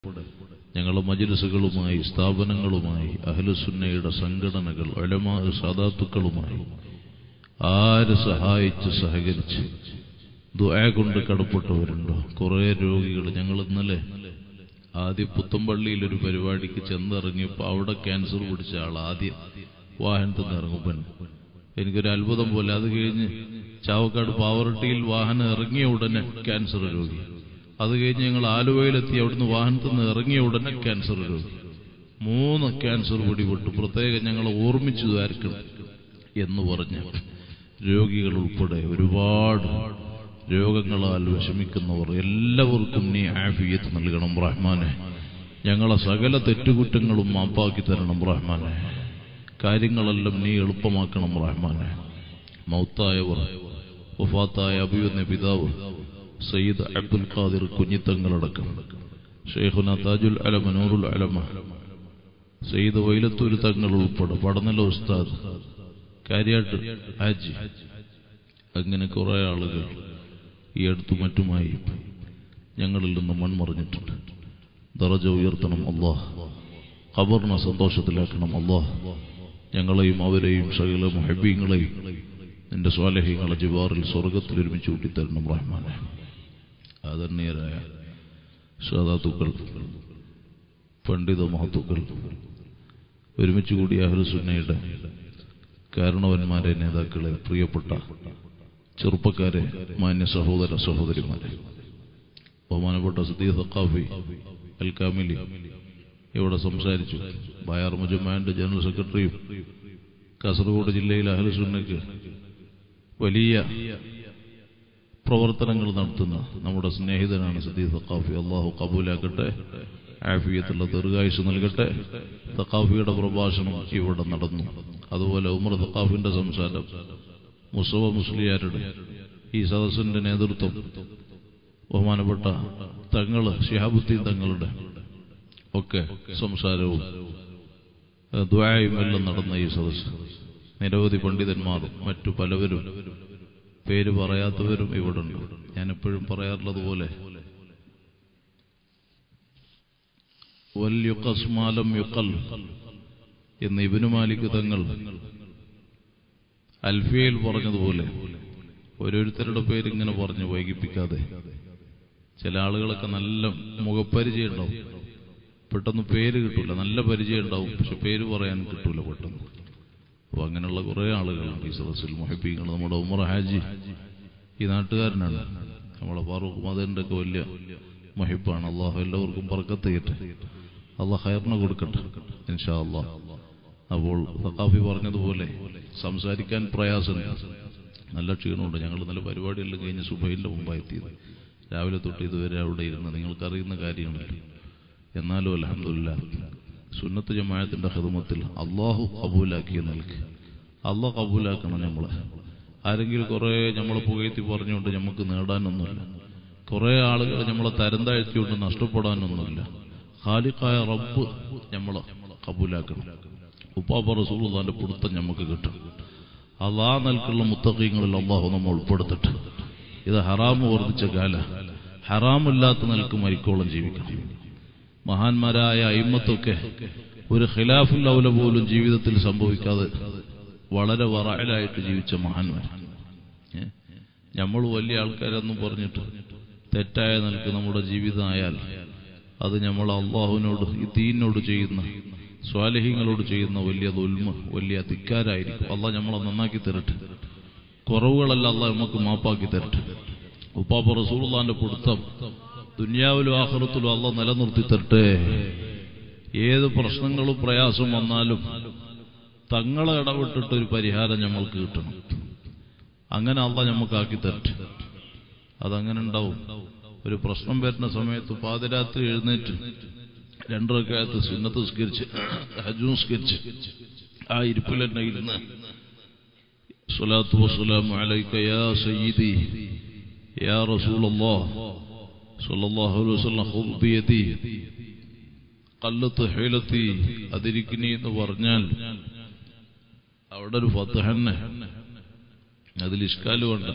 ഞങ്ങളുടെ മജിലിസുകളുമായി സ്ഥാപനങ്ങളുമായി അഹ്ലുസുന്നയുടെ സംഘടനകൾ ഒലമാ സാദാത്തുക്കളുമായി ആര് സഹായിച്ച് സഹകരിച്ച് ദുആ കൊണ്ട് കടപ്പെട്ടവരുണ്ടോ കുറേ രോഗികൾ ഞങ്ങൾ ഇന്നലെ ആദ്യം പുത്തമ്പള്ളിയിൽ ഒരു പരിപാടിക്ക് ചെന്നിറങ്ങിയപ്പോൾ അവിടെ ക്യാൻസർ പിടിച്ച ആൾ ആദ്യം വാഹനത്തിൽ നിന്ന് ഇറങ്ങുമ്പൻ എനിക്കൊരു അത്ഭുതം പോലെ അത് കഴിഞ്ഞ് ചാവക്കാട് പാവർട്ടിയിൽ വാഹനം ഇറങ്ങിയ ഉടനെ ക്യാൻസർ രോഗി അത് കഴിഞ്ഞ് ഞങ്ങൾ ആലുവയിലെത്തി അവിടുന്ന് വാഹനത്തിൽ നിന്ന് ഇറങ്ങിയ ഉടനെ ക്യാൻസർ രോഗി മൂന്ന് ക്യാൻസർ പിടിപെട്ടു പ്രത്യേകം ഞങ്ങളെ ഓർമ്മിച്ചു ദ്വാരിക്കണം എന്ന് പറഞ്ഞ് രോഗികൾ ഉൾപ്പെടെ ഒരുപാട് രോഗങ്ങളാൽ വിഷമിക്കുന്നവർ എല്ലാവർക്കും നീ ആഫിയത്ത് നൽകണം റഹ്മാനെ ഞങ്ങളെ സകല തെറ്റുകുറ്റങ്ങളും മാപ്പാക്കി തരണം റഹ്മാനെ കാര്യങ്ങളെല്ലാം നീ എളുപ്പമാക്കണം റഹ്മാനെ മൗത്തായവർ വഫാത്തായ അബിയുന്ന പിതാവ് സയ്യിദ് അബ്ദുൽ ഖാദിർ കുഞ്ഞിത്തങ്ങളടക്കം ഷെയ്ഖുന താജുൽ അലമ നൂറുൽ അലമ സയ്യിദ് വൈലത്തൂർ തങ്ങൾ ഉൾപ്പെടെ പടനില ഉസ്താദ് കാര്യാട്ട് ഹാജി അങ്ങനെ കുറെ ആളുകൾ ഈ അടുത്തു മറ്റുമായി ഞങ്ങളിൽ നിന്ന് മൺമറിഞ്ഞിട്ടുണ്ട് ദറജ ഉയർത്തണം അള്ളാഹ് ഖബറിനെ സന്തോഷത്തിലാക്കണം അള്ളാഹ് ഞങ്ങളെയും അവരെയും സകല മുഹബീങ്ങളെയും നിന്റെ സ്വാലഹ്യങ്ങളെ ജിവാറിൽ സ്വർഗത്തിൽ ഒരുമിച്ച് കൂട്ടിത്തരണം റഹ്മാനെ ആദരണീയരായ സാദാത്തുക്കൾ പണ്ഡിത മഹത്തുക്കൾ ഒരുമിച്ച് കൂടിയ അഹ്ലുസുന്നയുടെ കാരണവന്മാരെ നേതാക്കളെ പ്രിയപ്പെട്ട ചെറുപ്പക്കാരെ മാന്യ സഹോദര സഹോദരിമാരെ ബഹുമാനപ്പെട്ട സദീദ് ഖാഫി അൽ കാമിലി ഇവിടെ സംസാരിച്ചു ബയാർ മുജമാന്റെ ജനറൽ സെക്രട്ടറിയും കാസർഗോഡ് ജില്ലയിലെ അഹ്ലുസുന്നയ്ക്ക് വലിയ പ്രവർത്തനങ്ങൾ നടത്തുന്ന നമ്മുടെ സ്നേഹിതനാണ് സദീദ് സഖാഫി അള്ളാഹു കബൂലാക്കട്ടെ ആഫിയത്തുള്ള ദീർഘായുസ് നൽകട്ടെ സഖാഫിയുടെ പ്രഭാഷണം ഇവിടെ നടന്നു അതുപോലെ ഉമർ സഖാഫിന്റെ സംസാരം മുസവ മുസ്ലിയാരുടെ ഈ സദസ്സിന്റെ നേതൃത്വം ബഹുമാനപ്പെട്ട തങ്ങള് ഷിഹാബുദ്ദീൻ തങ്ങളുടെ ഒക്കെ സംസാരവും ദ്വായും എല്ലാം നടന്ന ഈ സദസ്സ് നിരവധി പണ്ഡിതന്മാർ മറ്റു പലവരും പേര് പറയാത്തവരും ഇവിടെ ഉണ്ട് ഞാൻ എപ്പോഴും പറയാറുള്ളത് പോലെ വല്യുക്കസ്മാലം യുക്കൽ എന്ന് ഇബിനു മാലിക് തങ്ങൾ അൽഫിയയിൽ പറഞ്ഞതുപോലെ ഓരോരുത്തരുടെ പേര് ഇങ്ങനെ പറഞ്ഞു വൈകിപ്പിക്കാതെ ചില ആളുകളൊക്കെ നല്ല മുഖപരിചയം ഉണ്ടാവും പെട്ടെന്ന് പേര് കിട്ടൂല നല്ല പരിചയം ഉണ്ടാവും പക്ഷെ പേര് പറയാൻ കിട്ടൂല പെട്ടെന്ന് അപ്പൊ അങ്ങനെയുള്ള കുറെ ആളുകളുണ്ട് ഈ സദസ്സിൽ മൊഹബീങ്ങൾ നമ്മുടെ ഉമർ ഹാജി ഈ നാട്ടുകാരനാണ് നമ്മളെ ഫാറൂഖ് മദറിന്റെ ഒക്കെ വലിയ മഹിബാണ് അള്ളാഹു എല്ലാവർക്കും പറക്കത്ത് കയറ്റെ അള്ളാഹ് ഹയറിന് കൊടുക്കട്ടെ ഇൻഷാ അള്ളാഹ് അപ്പോൾ സഖാഫി പറഞ്ഞതുപോലെ സംസാരിക്കാൻ പ്രയാസമുണ്ട് നല്ല ക്ഷീണമുണ്ട് ഞങ്ങൾ നല്ല പരിപാടിയെല്ലാം കഴിഞ്ഞ് സുബൈലിന്റെ മുമ്പായി എത്തിയത് രാവിലെ തൊട്ട് ഇതുവരെ അവിടെ ഇരുന്ന് നിങ്ങൾക്കറിയുന്ന കാര്യങ്ങളല്ല എന്നാലും അലഹമില്ല സുന്നത്ത് ജമാഅത്തിന്റെ ഹിദമത്തിൽ അള്ളാഹു കബൂലാക്കിയ നിൽക്ക് അള്ളാഹ് കബൂലാക്കണം നമ്മളെ ആരെങ്കിലും കുറെ നമ്മളെ പുകയത്തി പറഞ്ഞുകൊണ്ട് നമുക്ക് നേടാനൊന്നുമില്ല കുറെ ആളുകൾ നമ്മളെ തരം താഴ്ത്തിക്കൊണ്ട് നഷ്ടപ്പെടാനൊന്നുമില്ല ഖാലിഖായ റബ്ബ് നമ്മളെ കബൂലാക്കണം ഉപ്പാപ്പ റസൂലുള്ളാന്റെ പിടുത്തം നമുക്ക് കിട്ടും അള്ളാ നൽകുള്ള മുത്തക്കീങ്ങളിൽ അള്ളാഹു നമ്മൾ ഉൾപ്പെടുത്തിട്ട് ഇത് ഹറാമ് വർദ്ധിച്ച കാല ഹറാമില്ലാത്ത നിലക്ക് മരിക്കോളം ജീവിക്കണം മഹാന്മാരായ അയിമത്തൊക്കെ ഒരു ഖിലാഫുൽ ഔല പോലും ജീവിതത്തിൽ സംഭവിക്കാതെ വളരെ വറയിലായിട്ട് ജീവിച്ച മഹാന്മാർ നമ്മൾ വലിയ ആൾക്കാരെന്നും പറഞ്ഞിട്ട് തെറ്റായ നിലക്ക് നമ്മുടെ ജീവിതമായാൽ അത് നമ്മൾ അള്ളാഹുവിനോട് ഈ ദീനോട് ചെയ്യുന്ന സ്വാലഹ്യങ്ങളോട് ചെയ്യുന്ന വലിയ ദുൽമ വലിയ ധിക്കാരായിരിക്കും അള്ളാഹ് നമ്മളെ നന്നാക്കി തരട്ടെ കുറവുകളല്ല അള്ളാഹ് നമുക്ക് മാപ്പാക്കി തരട്ടെ ഉപ്പാപ്പ റസൂള്ളാന്റെ പിടുത്തം ദുനിയാവിലും ആഹ്റത്തിലും അള്ള നിലനിർത്തി തരട്ടെ ഏത് പ്രശ്നങ്ങളും പ്രയാസം വന്നാലും തങ്ങളെ ഇടപെട്ടിട്ട് ഒരു പരിഹാരം നമ്മൾക്ക് കിട്ടണം അങ്ങനെ അള്ള നമുക്കാക്കി തരട്ടെ അതങ്ങനെ ഉണ്ടാവും ഒരു പ്രശ്നം വരുന്ന സമയത്ത് പാതിരാത്രി എഴുന്നേറ്റ് രണ്ടരക്കാലത്ത് സുന്നത്ത് സ്കരിച്ച് ഹജു സ്കരിച്ച് ആ ഇരിപ്പിൽ തന്നെ ഇരുന്ന് സ്വലാത്തു വസ്സലാമു അലൈക യാ സയ്യിദി യാ റസൂലല്ലാഹ് സല്ലല്ലാഹു അലൈഹി വസല്ലം ഖുദ് ബിയദി ഖല്ലത്ത് ഹീലത്തി അതിരിക്കിനി എന്ന് പറഞ്ഞാൽ അവിടെ ഒരു ഫത്തഹന്നെ അതിൽ ഇഷ്കാല് വേണ്ട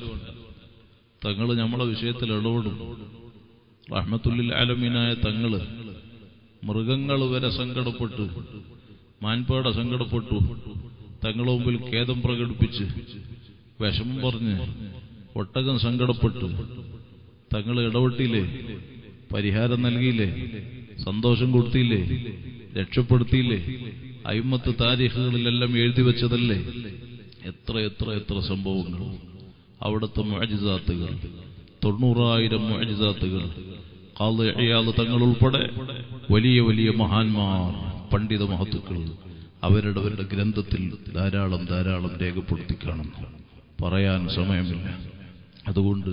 തങ്ങള് നമ്മളെ വിഷയത്തിൽ ഇടപെടും റഹ്മത്തുല്ലിൽ ആലമീനായ തങ്ങള് മൃഗങ്ങൾ വരെ സങ്കടപ്പെട്ടു മാൻപേട സങ്കടപ്പെട്ടു തങ്ങളുടെ മുമ്പിൽ ഖേദം പ്രകടിപ്പിച്ച് വിഷമം പറഞ്ഞ് ഒട്ടകം സങ്കടപ്പെട്ടു തങ്ങൾ ഇടപെട്ടില്ലേ പരിഹാരം നൽകിയില്ലേ സന്തോഷം കൊടുത്തില്ലേ രക്ഷപ്പെടുത്തിയില്ലേ അയിമത്ത് താരീഖുകളിലെല്ലാം എഴുതി വെച്ചതല്ലേ എത്ര എത്ര എത്ര സംഭവങ്ങൾ അവിടുത്തെ മുഅജിസാത്തുകൾ തൊണ്ണൂറായിരം മുഅജിസാത്തുകൾ ഖാദി തങ്ങൾ ഉൾപ്പെടെ വലിയ വലിയ മഹാന്മാർ പണ്ഡിത മഹത്തുക്കൾ അവരുടെ അവരുടെ ഗ്രന്ഥത്തിൽ ധാരാളം ധാരാളം രേഖപ്പെടുത്തി കാണുന്നു പറയാൻ സമയമില്ല അതുകൊണ്ട്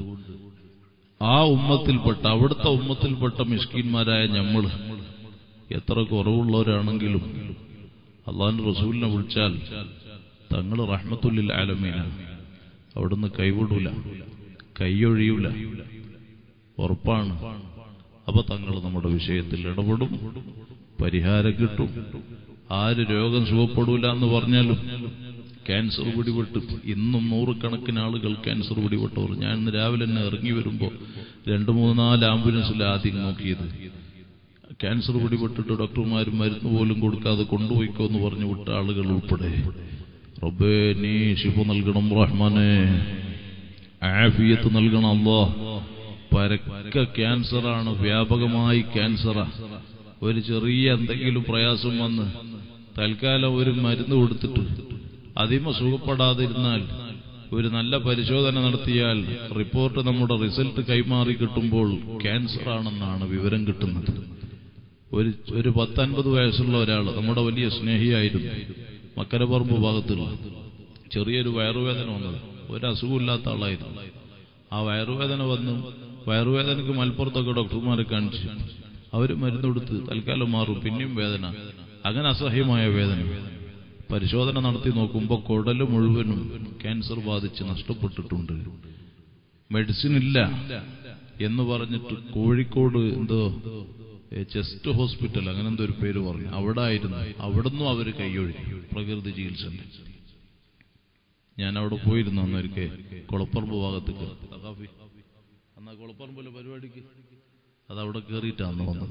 ആ ഉമ്മത്തിൽപ്പെട്ട അവിടുത്തെ ഉമ്മത്തിൽപ്പെട്ട മിസ്കീന്മാരായ നമ്മൾ എത്ര കുറവുള്ളവരാണെങ്കിലും അള്ളാഹു റസൂലിനെ വിളിച്ചാൽ തങ്ങൾ റഹ്മത്തുല്ലിൽ ആലമീന അവിടുന്ന് കൈവിടൂല കൈയൊഴിയൂല ഉറപ്പാണ് അപ്പൊ തങ്ങൾ നമ്മുടെ വിഷയത്തിൽ ഇടപെടും പരിഹാരം കിട്ടും ആര് രോഗം സുഖപ്പെടൂല എന്ന് പറഞ്ഞാലും ക്യാൻസർ പിടിപെട്ട് ഇന്നും നൂറുകണക്കിന് ആളുകൾ ക്യാൻസർ പിടിപെട്ടവർ ഞാൻ ഇന്ന് രാവിലെ തന്നെ ഇറങ്ങി വരുമ്പോൾ രണ്ട് മൂന്നാല് ആംബുലൻസിൽ ആദ്യം നോക്കിയത് ക്യാൻസർ പിടിപെട്ടിട്ട് ഡോക്ടർമാരും മരുന്ന് പോലും കൊടുക്കാതെ കൊണ്ടുപോയിക്കോ എന്ന് പറഞ്ഞു വിട്ട ആളുകൾ ഉൾപ്പെടെ റബ്ബേ നീ ശിഫ നൽകണം റഹ്മാനെ ആഫിയത്ത് നൽകണം അല്ലോ പരക്ക ക്യാൻസറാണ് വ്യാപകമായി ക്യാൻസറാ ഒരു ചെറിയ എന്തെങ്കിലും പ്രയാസം വന്ന് തൽക്കാലം ഒരു മരുന്ന് കൊടുത്തിട്ട് അതിമ സുഖപ്പെടാതിരുന്നാൽ ഒരു നല്ല പരിശോധന നടത്തിയാൽ റിപ്പോർട്ട് നമ്മുടെ റിസൾട്ട് കൈമാറി കിട്ടുമ്പോൾ ക്യാൻസർ ആണെന്നാണ് വിവരം കിട്ടുന്നത് ഒരു ഒരു പത്തൻപത് വയസ്സുള്ള ഒരാൾ നമ്മുടെ വലിയ സ്നേഹിയായിരുന്നു മക്കരപ്പറമ്പ് ഭാഗത്തുള്ള ചെറിയൊരു വയറുവേദന വന്നത് ഒരു അസുഖമില്ലാത്ത ആളായിരുന്നു ആ വയറുവേദന വന്നു വയറുവേദനക്ക് മലപ്പുറത്തൊക്കെ ഡോക്ടർമാരെ കാണിച്ചു അവർ മരുന്ന് കൊടുത്ത് തൽക്കാലം മാറും പിന്നെയും വേദന അങ്ങനെ അസഹ്യമായ വേദന പരിശോധന നടത്തി നോക്കുമ്പോൾ കുടല് മുഴുവനും ക്യാൻസർ ബാധിച്ച് നഷ്ടപ്പെട്ടിട്ടുണ്ട് മെഡിസിൻ ഇല്ല എന്ന് പറഞ്ഞിട്ട് കോഴിക്കോട് എന്തോ ഏ, ചെസ്റ്റ് ഹോസ്പിറ്റൽ അങ്ങനെ എന്തോ ഒരു പേര് പറഞ്ഞു അവിടെ ആയിരുന്നു അവിടുന്നും അവർ കൈയൊഴുകി പ്രകൃതി ചികിത്സ ഞാൻ അവിടെ പോയിരുന്നു അന്നൊരിക്കെ കുളപ്പറമ്പ് ഭാഗത്തേക്ക് സഖാഫി അന്ന് ആ കുളപ്പറമ്പിലെ പരിപാടിക്ക് അത് അവിടെ കയറിയിട്ടാണ് അന്ന് വന്നത്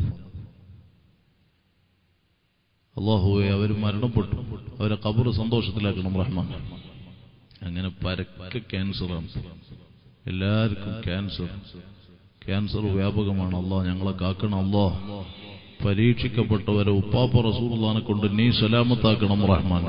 അള്ളാഹുവെ അവർ മരണപ്പെട്ടു അവരെ കബറ് സന്തോഷത്തിലാക്കണം റഹ്മാൻ അങ്ങനെ പരക്കെ ക്യാൻസറാണ് എല്ലാവർക്കും ക്യാൻസർ ക്യാൻസർ വ്യാപകമാണ് അള്ളാഹ് ഞങ്ങളെ കാക്കണം അള്ളാഹ് പരീക്ഷിക്കപ്പെട്ടവരെ ഉപ്പാപ്പ റസൂർലാനെ കൊണ്ട് നീ സലാമത്താക്കണം റഹ്മാനെ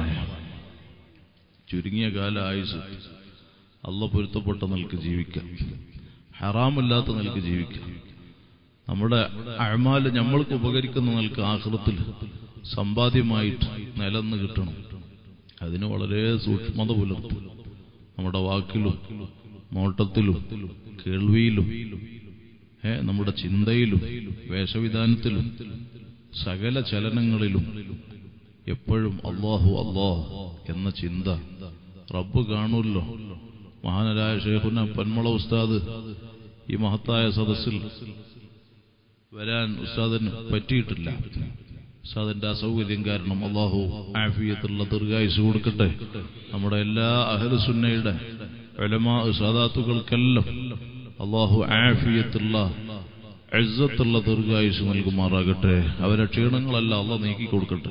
ചുരുങ്ങിയ കാല ആയുസ് അല്ല പൊരുത്തപ്പെട്ട നിൽക്ക് ജീവിക്കാം ഹറാമില്ലാത്ത നിൽക്ക് ജീവിക്കാം നമ്മുടെ അഴമാല് നമ്മൾക്ക് ഉപകരിക്കുന്ന നിൽക്ക് ആഹൃത്തിൽ സമ്പാദ്യമായിട്ട് നിലന്ന് കിട്ടണം അതിന് വളരെ സൂക്ഷ്മത പുലർത്തും നമ്മുടെ വാക്കിലും നോട്ടത്തിലും കേൾവിയിലും ഏ നമ്മുടെ ചിന്തയിലും വേഷവിധാനത്തിലും സകല ചലനങ്ങളിലും എപ്പോഴും അള്ളാഹു അള്ളാഹ് എന്ന ചിന്ത റബ്ബ് കാണുമല്ലോ മഹാനരായ ഷേഖുന പന്മള ഉസ്താദ് ഈ മഹത്തായ സദസ്സിൽ വരാൻ ഉസ്താദിന് പറ്റിയിട്ടില്ല ഉസ്താദിന്റെ അസൗകര്യം കാരണം അള്ളാഹു ആഫിയത്തുള്ള ദീർഘായുസ് കൊടുക്കട്ടെ നമ്മുടെ എല്ലാ അഹലുസുന്നയുടെ ഒലമാ സാദാത്തുകൾക്കെല്ലാം അള്ളാഹു ആഫിയത്തുള്ള എഴുത്തുള്ള ദീർഘായുസ് നൽകുമാറാകട്ടെ അവരെ ക്ഷീണങ്ങളെല്ലാം അള്ളാഹ് നീക്കി കൊടുക്കട്ടെ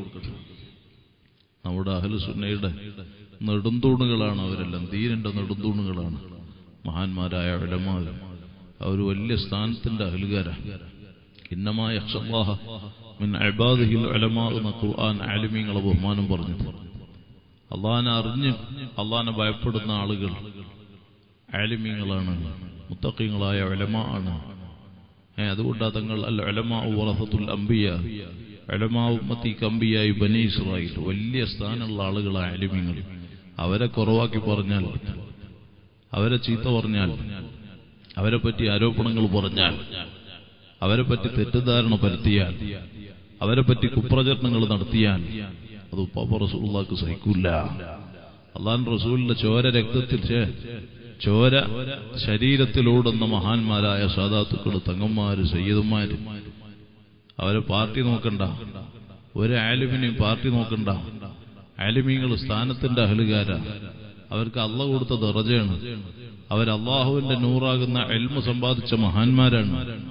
നമ്മുടെ അഹലുസുന്നയുടെ നെടുന്തൂണുകളാണ് അവരെല്ലാം ദീനിന്റെ നെടുന്തൂണുകളാണ് മഹാന്മാരായ ഉലമാ അവർ വലിയ സ്ഥാനത്തിന്റെ അഹലുകാരാണ് ഇന്നമായ യഖ്ഷല്ലാഹ മിൻ ഇബാദിഹിൽ ഉലമാ എന്ന ഖുർആൻ ആലിമീങ്ങളെ ബഹുമാനം പറഞ്ഞു അള്ളാഹിനെ അറിഞ്ഞ് അള്ളാഹിനെ ഭയപ്പെടുന്ന ആളുകൾ ആലിമീങ്ങളാണ് മുത്തഖീങ്ങളായ ഉലമാ ആണ് ഏ അതുകൊണ്ടാ തങ്ങൾ അൽ ഉലമാ വറസത്തുൽ അംബിയ ഉലമാ ഉമ്മത്തി കമ്പിയായി ബനി ഇസ്രായേൽ വലിയ സ്ഥാനമുള്ള ആളുകളായ ആലിമീങ്ങൾ അവരെ കുറവാക്കി പറഞ്ഞാൽ അവരെ ചീത്ത പറഞ്ഞാൽ അവരെ പറ്റി ആരോപണങ്ങൾ പറഞ്ഞാൽ അവരെ പറ്റി തെറ്റിദ്ധാരണ പരത്തിയാൽ അവരെ പറ്റി കുപ്രചരണങ്ങൾ നടത്തിയാൽ അത് ഉപ്പാപ്പ റസൂള്ളാക്ക് സഹിക്കൂല അള്ളാൻ റസൂലിന്റെ ചോര രക്തത്തിൽ ചേ- ചോര ശരീരത്തിലോടുന്ന മഹാന്മാരായ സാധാത്തുക്കൾ തങ്ങന്മാര് സയ്യിദന്മാര് അവരെ പാർട്ടി നോക്കണ്ട ഒരു ആലിമിനെയും പാർട്ടി നോക്കണ്ട ആലിമീങ്ങൾ സ്ഥാനത്തിന്റെ അഹലുകാര അവർക്ക് അള്ള കൊടുത്ത ദറജയാണ് അവർ അള്ളാഹുവിന്റെ നൂറാകുന്ന എൽമ സമ്പാദിച്ച മഹാന്മാരാണ്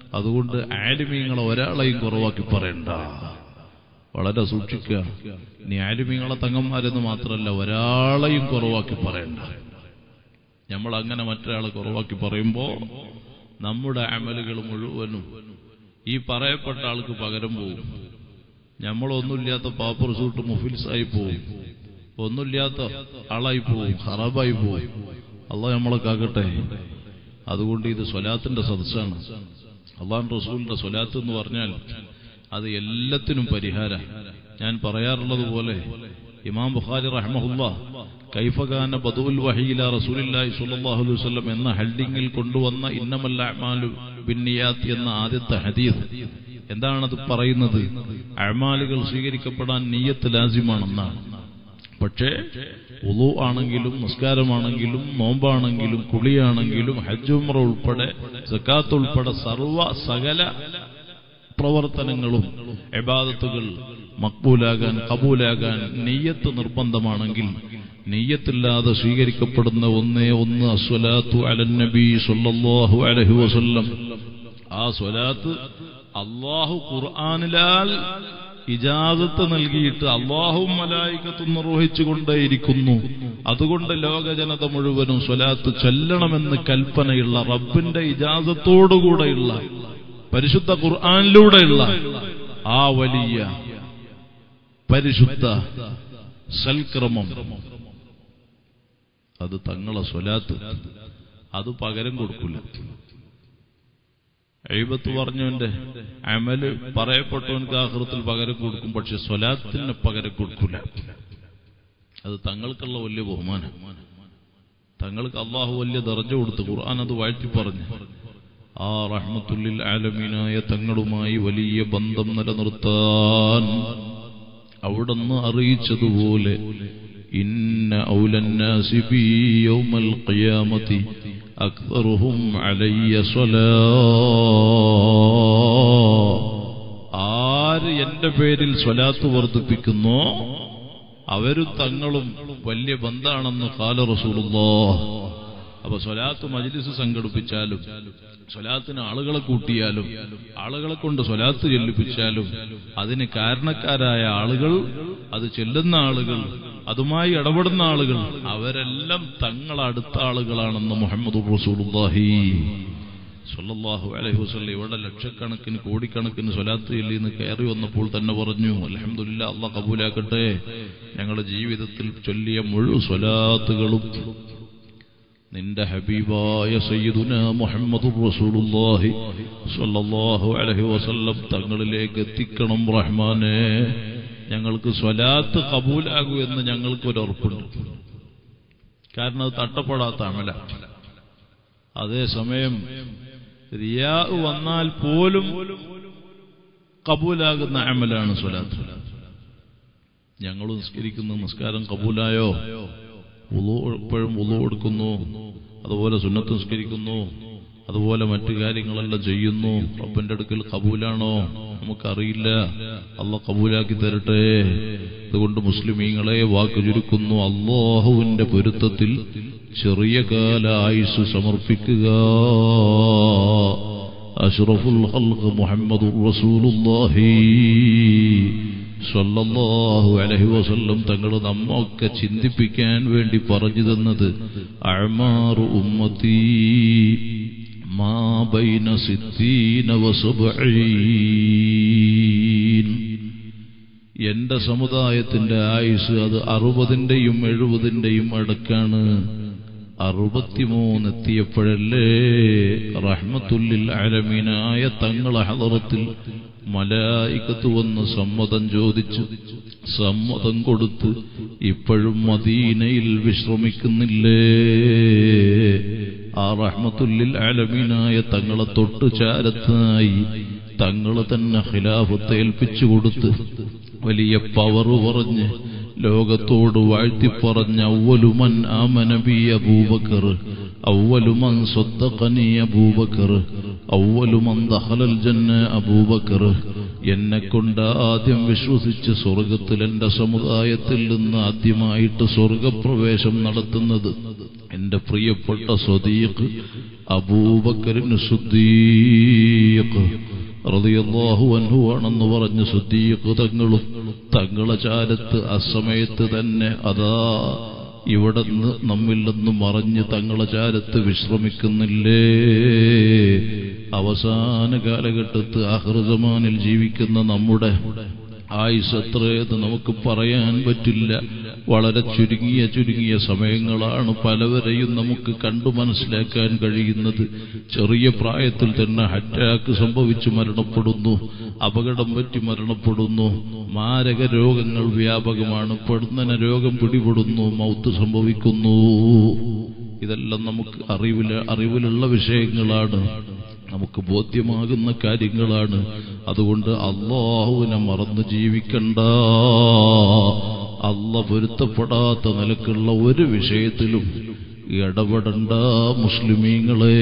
അതുകൊണ്ട് ആലിമീങ്ങളെ ഒരാളെയും കുറവാക്കി പറയണ്ട വളരെ സൂക്ഷിക്കുക നീ ആലിമീങ്ങളെ തങ്ങന്മാരെന്ന് മാത്രമല്ല ഒരാളെയും കുറവാക്കി പറയണ്ട നമ്മൾ അങ്ങനെ മറ്റൊരാളെ കുറവാക്കി പറയുമ്പോൾ നമ്മുടെ അമലുകൾ മുഴുവനും ഈ പറയപ്പെട്ട ആൾക്ക് പകരം പോകും നമ്മളൊന്നുമില്ലാത്ത പാപ്പർ സൂട്ട് മുഫിൽസായി പോവും ഒന്നുമില്ലാത്ത ആളായി പോവും ഹറാബായി പോവും അള്ളാഹ് നമ്മളെ കാക്കട്ടെ അതുകൊണ്ട് ഇത് സ്വലാത്തിന്റെ സദസ്സാണ് അള്ളാൻ റസൂലിന്റെ സ്വലാത്ത് എന്ന് പറഞ്ഞാൽ അത് എല്ലാത്തിനും പരിഹാര ഞാൻ പറയാറുള്ളത് പോലെ ഇമാം ബുഖാരി റഹ്മഹുല്ല കൈഫഖാന ബദുൽ വഹീല റസൂലില്ലാഹി സ്വല്ലല്ലാഹു അലൈഹി വസല്ലം എന്ന ഹെഡിങ്ങിൽ കൊണ്ടുവന്ന ഇന്നമല്ല അഅ്മാലു ബിന്നിയാത്ത് എന്ന ആദ്യത്തെ ഹദീസ് എന്താണത് പറയുന്നത് അമാലുകൾ സ്വീകരിക്കപ്പെടാൻ നീയത്ത് ലാസിമാണെന്നാണ് പക്ഷേ ഉളു ആണെങ്കിലും നിസ്കാരമാണെങ്കിലും നോമ്പാണെങ്കിലും കുളിയാണെങ്കിലും ഹജ്ജുമ്ര ഉൾപ്പെടെ സക്കാത്ത് ഉൾപ്പെടെ സർവ സകല പ്രവർത്തനങ്ങളും എബാദത്തുകൾ മക്ബൂലാകാൻ കബൂലാകാൻ നെയ്യത്ത് നിർബന്ധമാണെങ്കിൽ നെയ്യത്തില്ലാതെ സ്വീകരിക്കപ്പെടുന്ന ഒന്നേ ഒന്ന് അസ്വലാത്തു അലന്നബി സല്ലല്ലാഹു അലൈഹി വസല്ലം ആ സ്വലാത്ത് അള്ളാഹു ഖുർആാനിലാൽ ഇജാസത്ത് നൽകിയിട്ട് അള്ളാഹും മലായിക്കത്തും നിർവഹിച്ചുകൊണ്ടേയിരിക്കുന്നു അതുകൊണ്ട് ലോക ജനത മുഴുവനും സ്വലാത്ത് ചൊല്ലണമെന്ന് കൽപ്പനയുള്ള റബ്ബിന്റെ ഇജാസത്തോടുകൂടെയുള്ള പരിശുദ്ധ ഖുർആാനിലൂടെയുള്ള ആ വലിയ പരിശുദ്ധ സൽക്രമം അത് തങ്ങളെ സ്വലാത്ത് അത് പകരം കൊടുക്കില്ല എഴുപത്ത് പറഞ്ഞവന്റെ അമല് പറയപ്പെട്ടവൻക്ക് ആഹൃത്തിൽ പകരം കൊടുക്കും പക്ഷെ സ്വലാത്തിന് പകരം കൊടുക്കില്ല അത് തങ്ങൾക്കുള്ള വലിയ ബഹുമാനം തങ്ങൾക്ക് അള്ളാഹു വലിയ ദർജ കൊടുത്ത് ഖുർആൻ അത് വാഴ്ത്തി പറഞ്ഞു ആ റഹ്മത്തുല്ലിൽ ആലമീനായ തങ്ങളുമായി വലിയ ബന്ധം നിലനിർത്താൻ അവിടുന്ന് അറിയിച്ചതുപോലെ ഇന്ന ഔലന്നാസി ബി യൗമൽ ഖിയാമത്തി അക്തറുഹും അലയ്യ സ്വലാ ആര് എന്റെ പേരിൽ സ്വലാത്ത് വർദ്ധിപ്പിക്കുന്നോ അവരും തങ്ങളും വലിയ ബന്ധാണെന്ന് കാല റസൂലുള്ളോ അപ്പൊ സ്വലാത്ത് മജ്ലിസ് സംഘടിപ്പിച്ചാലും സ്വലാത്തിന് ആളുകളെ കൂട്ടിയാലും ആളുകളെ കൊണ്ട് സ്വലാത്ത് ചെല്ലിപ്പിച്ചാലും അതിന് കാരണക്കാരായ ആളുകൾ അത് ചെല്ലുന്ന ആളുകൾ അതുമായി ഇടപെടുന്ന ആളുകൾ അവരെല്ലാം തങ്ങളടുത്ത ആളുകളാണെന്ന് മുഹമ്മദ് റസൂലുള്ളാഹി സല്ലല്ലാഹു അലൈഹി വസല്ലം ഇവിടെ ലക്ഷക്കണക്കിന് കോടിക്കണക്കിന് സ്വലാത്ത് ചെല്ലിന്ന് കയറി വന്നപ്പോൾ തന്നെ പറഞ്ഞു അൽഹംദുലില്ലാ അള്ളാഹ് കബൂലാക്കട്ടെ ഞങ്ങളുടെ ജീവിതത്തിൽ ചൊല്ലിയ മുഴുവൻ സ്വലാത്തുകളും നിന്റെ ഹബീബായ സയ്യിദുന മുഹമ്മദ് റസൂലുള്ളാഹി സ്വല്ലല്ലാഹു അലൈഹി വസല്ലം തങ്ങളിലേക്ക് എത്തിക്കണം റഹ്മാനെ ഞങ്ങൾക്ക് സ്വലാത്ത് കബൂലാകൂ എന്ന് ഞങ്ങൾക്ക് ഒരു ഉറപ്പുണ്ട് കാരണം അത് തട്ടപ്പെടാത്ത അമല അതേസമയം റിയാ വന്നാൽ പോലും കബൂലാകുന്ന അമലാണ് സ്വലാത്ത് ഞങ്ങൾ നിസ്കരിക്കുന്ന നിസ്കാരം കബൂലായോ ഉളു എപ്പോഴും ഉളു എടുക്കുന്നു അതുപോലെ സുന്നത്ത് നിസ്കരിക്കുന്നു അതുപോലെ മറ്റു കാര്യങ്ങളെല്ലാം ചെയ്യുന്നു റബ്ബന്റെ അടുക്കൽ കബൂലാണോ നമുക്കറിയില്ല അല്ല കബൂലാക്കി തരട്ടെ അതുകൊണ്ട് മുസ്ലിമീങ്ങളെ വാക്ക് ചുരുക്കുന്നു അള്ളാഹുവിന്റെ പൊരുത്തത്തിൽ ചെറിയ കാല ആയുസ് സമർപ്പിക്കുക അഷ്റഫുൽ ഹൽഖ് മുഹമ്മദ് റസൂലുള്ളാഹി സല്ലല്ലാഹു അലൈഹി വസല്ലം തങ്ങൾ നമ്മൊക്കെ ചിന്തിപ്പിക്കാൻ വേണ്ടി പറഞ്ഞു തന്നത് അഅ്മാറു ഉമ്മത്തി മാ ബൈന സിത്തീന വസബഈൻ എന്റെ സമുദായത്തിന്റെ ആയുസ് അത് അറുപതിന്റെയും എഴുപതിന്റെയും അടുക്കാണ് അറുപത്തിമൂന്ന് എത്തിയപ്പോഴല്ലേ റഹ്മത്തുല്ലിൽ അലമീനായ തങ്ങളെ ഹദറത്തിൽ മലായിക്കത്ത് വന്ന് സമ്മതം ചോദിച്ചു സമ്മതം കൊടുത്ത് ഇപ്പോഴും മദീനയിൽ വിശ്രമിക്കുന്നില്ലേ ആ റഹ്മത്തുല്ലിൽ അലമീനായ തങ്ങളെ തൊട്ട് ചാരത്തായി തങ്ങളെ തന്നെ ഖിലാഫത്ത് ഏൽപ്പിച്ചു കൊടുത്ത് വലിയ പവറ് പറഞ്ഞ് ലോകത്തോട് വാഴ്ത്തിപ്പറഞ്ഞ അവലുമൻ ആമനബി അബൂബക്കർ അവലുമൻ സ്വത്തഖനി അബൂബക്കർ അവലുമൻ ദഹലൽ ജന്ന അബൂബക്കർ എന്നെ കൊണ്ട് ആദ്യം വിശ്വസിച്ച് സ്വർഗത്തിൽ എന്റെ സമുദായത്തിൽ നിന്ന് ആദ്യമായിട്ട് സ്വർഗപ്രവേശം നടത്തുന്നത് എന്റെ പ്രിയപ്പെട്ട സ്വദീഖ് അബൂബക്കറിന് സുദ്ദീഖ് റളിയല്ലാഹു അൻഹു ആണെന്ന് പറഞ്ഞ് സുദ്ദീഖ് തങ്ങളും തങ്ങളെ ചാരത്ത് അസമയത്ത് തന്നെ അതാ ഇവിടെ നിന്ന് നമ്മിൽ നിന്ന് മറഞ്ഞ് തങ്ങളെ ചാരത്ത് വിശ്രമിക്കുന്നില്ലേ അവസാന കാലഘട്ടത്ത് ആഹൃതമാനിൽ ജീവിക്കുന്ന നമ്മുടെ ആയുസ് എത്രയെന്ന് നമുക്ക് പറയാൻ പറ്റില്ല വളരെ ചുരുങ്ങിയ ചുരുങ്ങിയ സമയങ്ങളാണ് പലവരെയും നമുക്ക് കണ്ടു മനസ്സിലാക്കാൻ കഴിയുന്നത് ചെറിയ പ്രായത്തിൽ തന്നെ അറ്റാക്ക് സംഭവിച്ച് മരണപ്പെടുന്നു അപകടം പറ്റി മരണപ്പെടുന്നു മാരക രോഗങ്ങൾ വ്യാപകമാണ് പെടുന്നന രോഗം പിടിപെടുന്നു മൗത്ത് സംഭവിക്കുന്നു ഇതെല്ലാം നമുക്ക് അറിവില അറിവിലുള്ള വിഷയങ്ങളാണ് നമുക്ക് ബോധ്യമാകുന്ന കാര്യങ്ങളാണ് അതുകൊണ്ട് അള്ളാഹുവിനെ മറന്ന് ജീവിക്കണ്ട അല്ല പൊരുത്തപ്പെടാത്ത നിലക്കുള്ള ഒരു വിഷയത്തിലും ഇടപെടണ്ട മുസ്ലിമീങ്ങളെ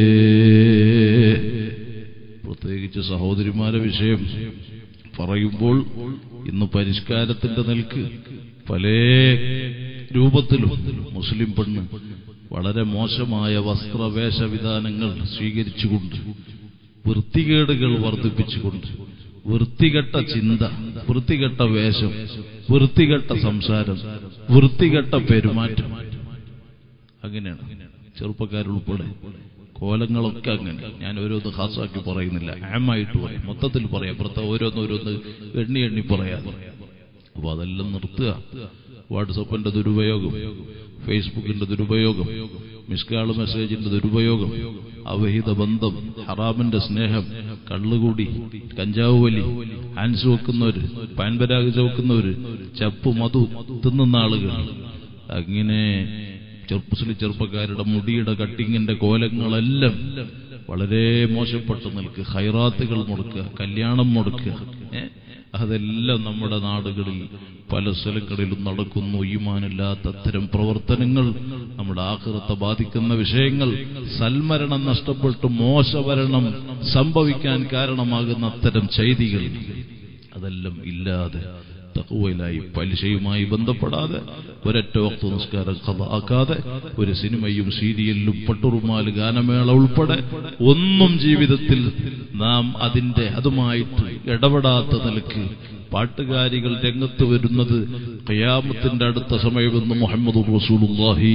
പ്രത്യേകിച്ച് സഹോദരിമാരെ വിഷയം പറയുമ്പോൾ ഇന്ന് പരിഷ്കാരത്തിന്റെ നിൽക്ക് പല രൂപത്തിലും മുസ്ലിം പെണ്ണ് വളരെ മോശമായ വസ്ത്രവേഷവിധാനങ്ങൾ സ്വീകരിച്ചുകൊണ്ട് വൃത്തികേടുകൾ വർദ്ധിപ്പിച്ചുകൊണ്ട് വൃത്തികെട്ട ചിന്ത വൃത്തികെട്ട വേഷം വൃത്തികെട്ട സംസാരം വൃത്തികെട്ട പെരുമാറ്റം അങ്ങനെയാണ് ചെറുപ്പക്കാരുൾപ്പെടെ കോലങ്ങളൊക്കെ അങ്ങനെ ഞാൻ ഓരോന്ന് ഹാസാക്കി പറയുന്നില്ല ആമായിട്ട് പറയാം മൊത്തത്തിൽ പറയാം പുറത്ത് ഓരോന്ന് ഓരോന്ന് എണ്ണി എണ്ണി പറയാം അപ്പൊ അതെല്ലാം നിർത്തുക വാട്സപ്പിന്റെ ദുരുപയോഗം ഫേസ്ബുക്കിന്റെ ദുരുപയോഗം മിസ്കാൾ മെസ്സേജിന്റെ ദുരുപയോഗം അവഹിത ബന്ധം ഹറാമിന്റെ സ്നേഹം കള്ളുകൂടി കഞ്ചാവ് വലി ഹാൻസ് വെക്കുന്നവര് പാൻപരാഗ് ചവക്കുന്നവര് ചപ്പ് മധു തിന്നുന്ന ആളുകൾ അങ്ങനെ ചെറുപ്പസിലെ ചെറുപ്പക്കാരുടെ മുടിയുടെ കട്ടിങ്ങിന്റെ കോലങ്ങളെല്ലാം വളരെ മോശപ്പെട്ട നിൽക്ക് ഹൈറാത്തുകൾ മുടക്കുക കല്യാണം മുടക്കുക ഏ? അതെല്ലാം നമ്മുടെ നാടുകളിൽ പല സ്ഥലങ്ങളിലും നടക്കുന്നു ഈമാനില്ലാത്ത അത്തരം പ്രവർത്തനങ്ങൾ നമ്മുടെ ആഹൃത്തെ ബാധിക്കുന്ന വിഷയങ്ങൾ സൽമരണം നഷ്ടപ്പെട്ട് മോശഭരണം സംഭവിക്കാൻ കാരണമാകുന്ന അത്തരം ചെയ്തികൾ അതെല്ലാം ഇല്ലാതെ തക്കുവയിലായി പലിശയുമായി ബന്ധപ്പെടാതെ ഒരൊറ്റ വക്ത നിസ്കാരം കഥാക്കാതെ ഒരു സിനിമയും സീരിയലിലും പട്ടുറുമാല് ഗാനമേള ഉൾപ്പെടെ ഒന്നും ജീവിതത്തിൽ നാം അതിന്റെ അതുമായിട്ട് ഇടപെടാത്ത നിലക്ക് പാട്ടുകാരികൾ രംഗത്ത് വരുന്നത് കയാമത്തിന്റെ അടുത്ത സമയമെന്ന് മുഹമ്മദ് റസൂലുള്ളാഹി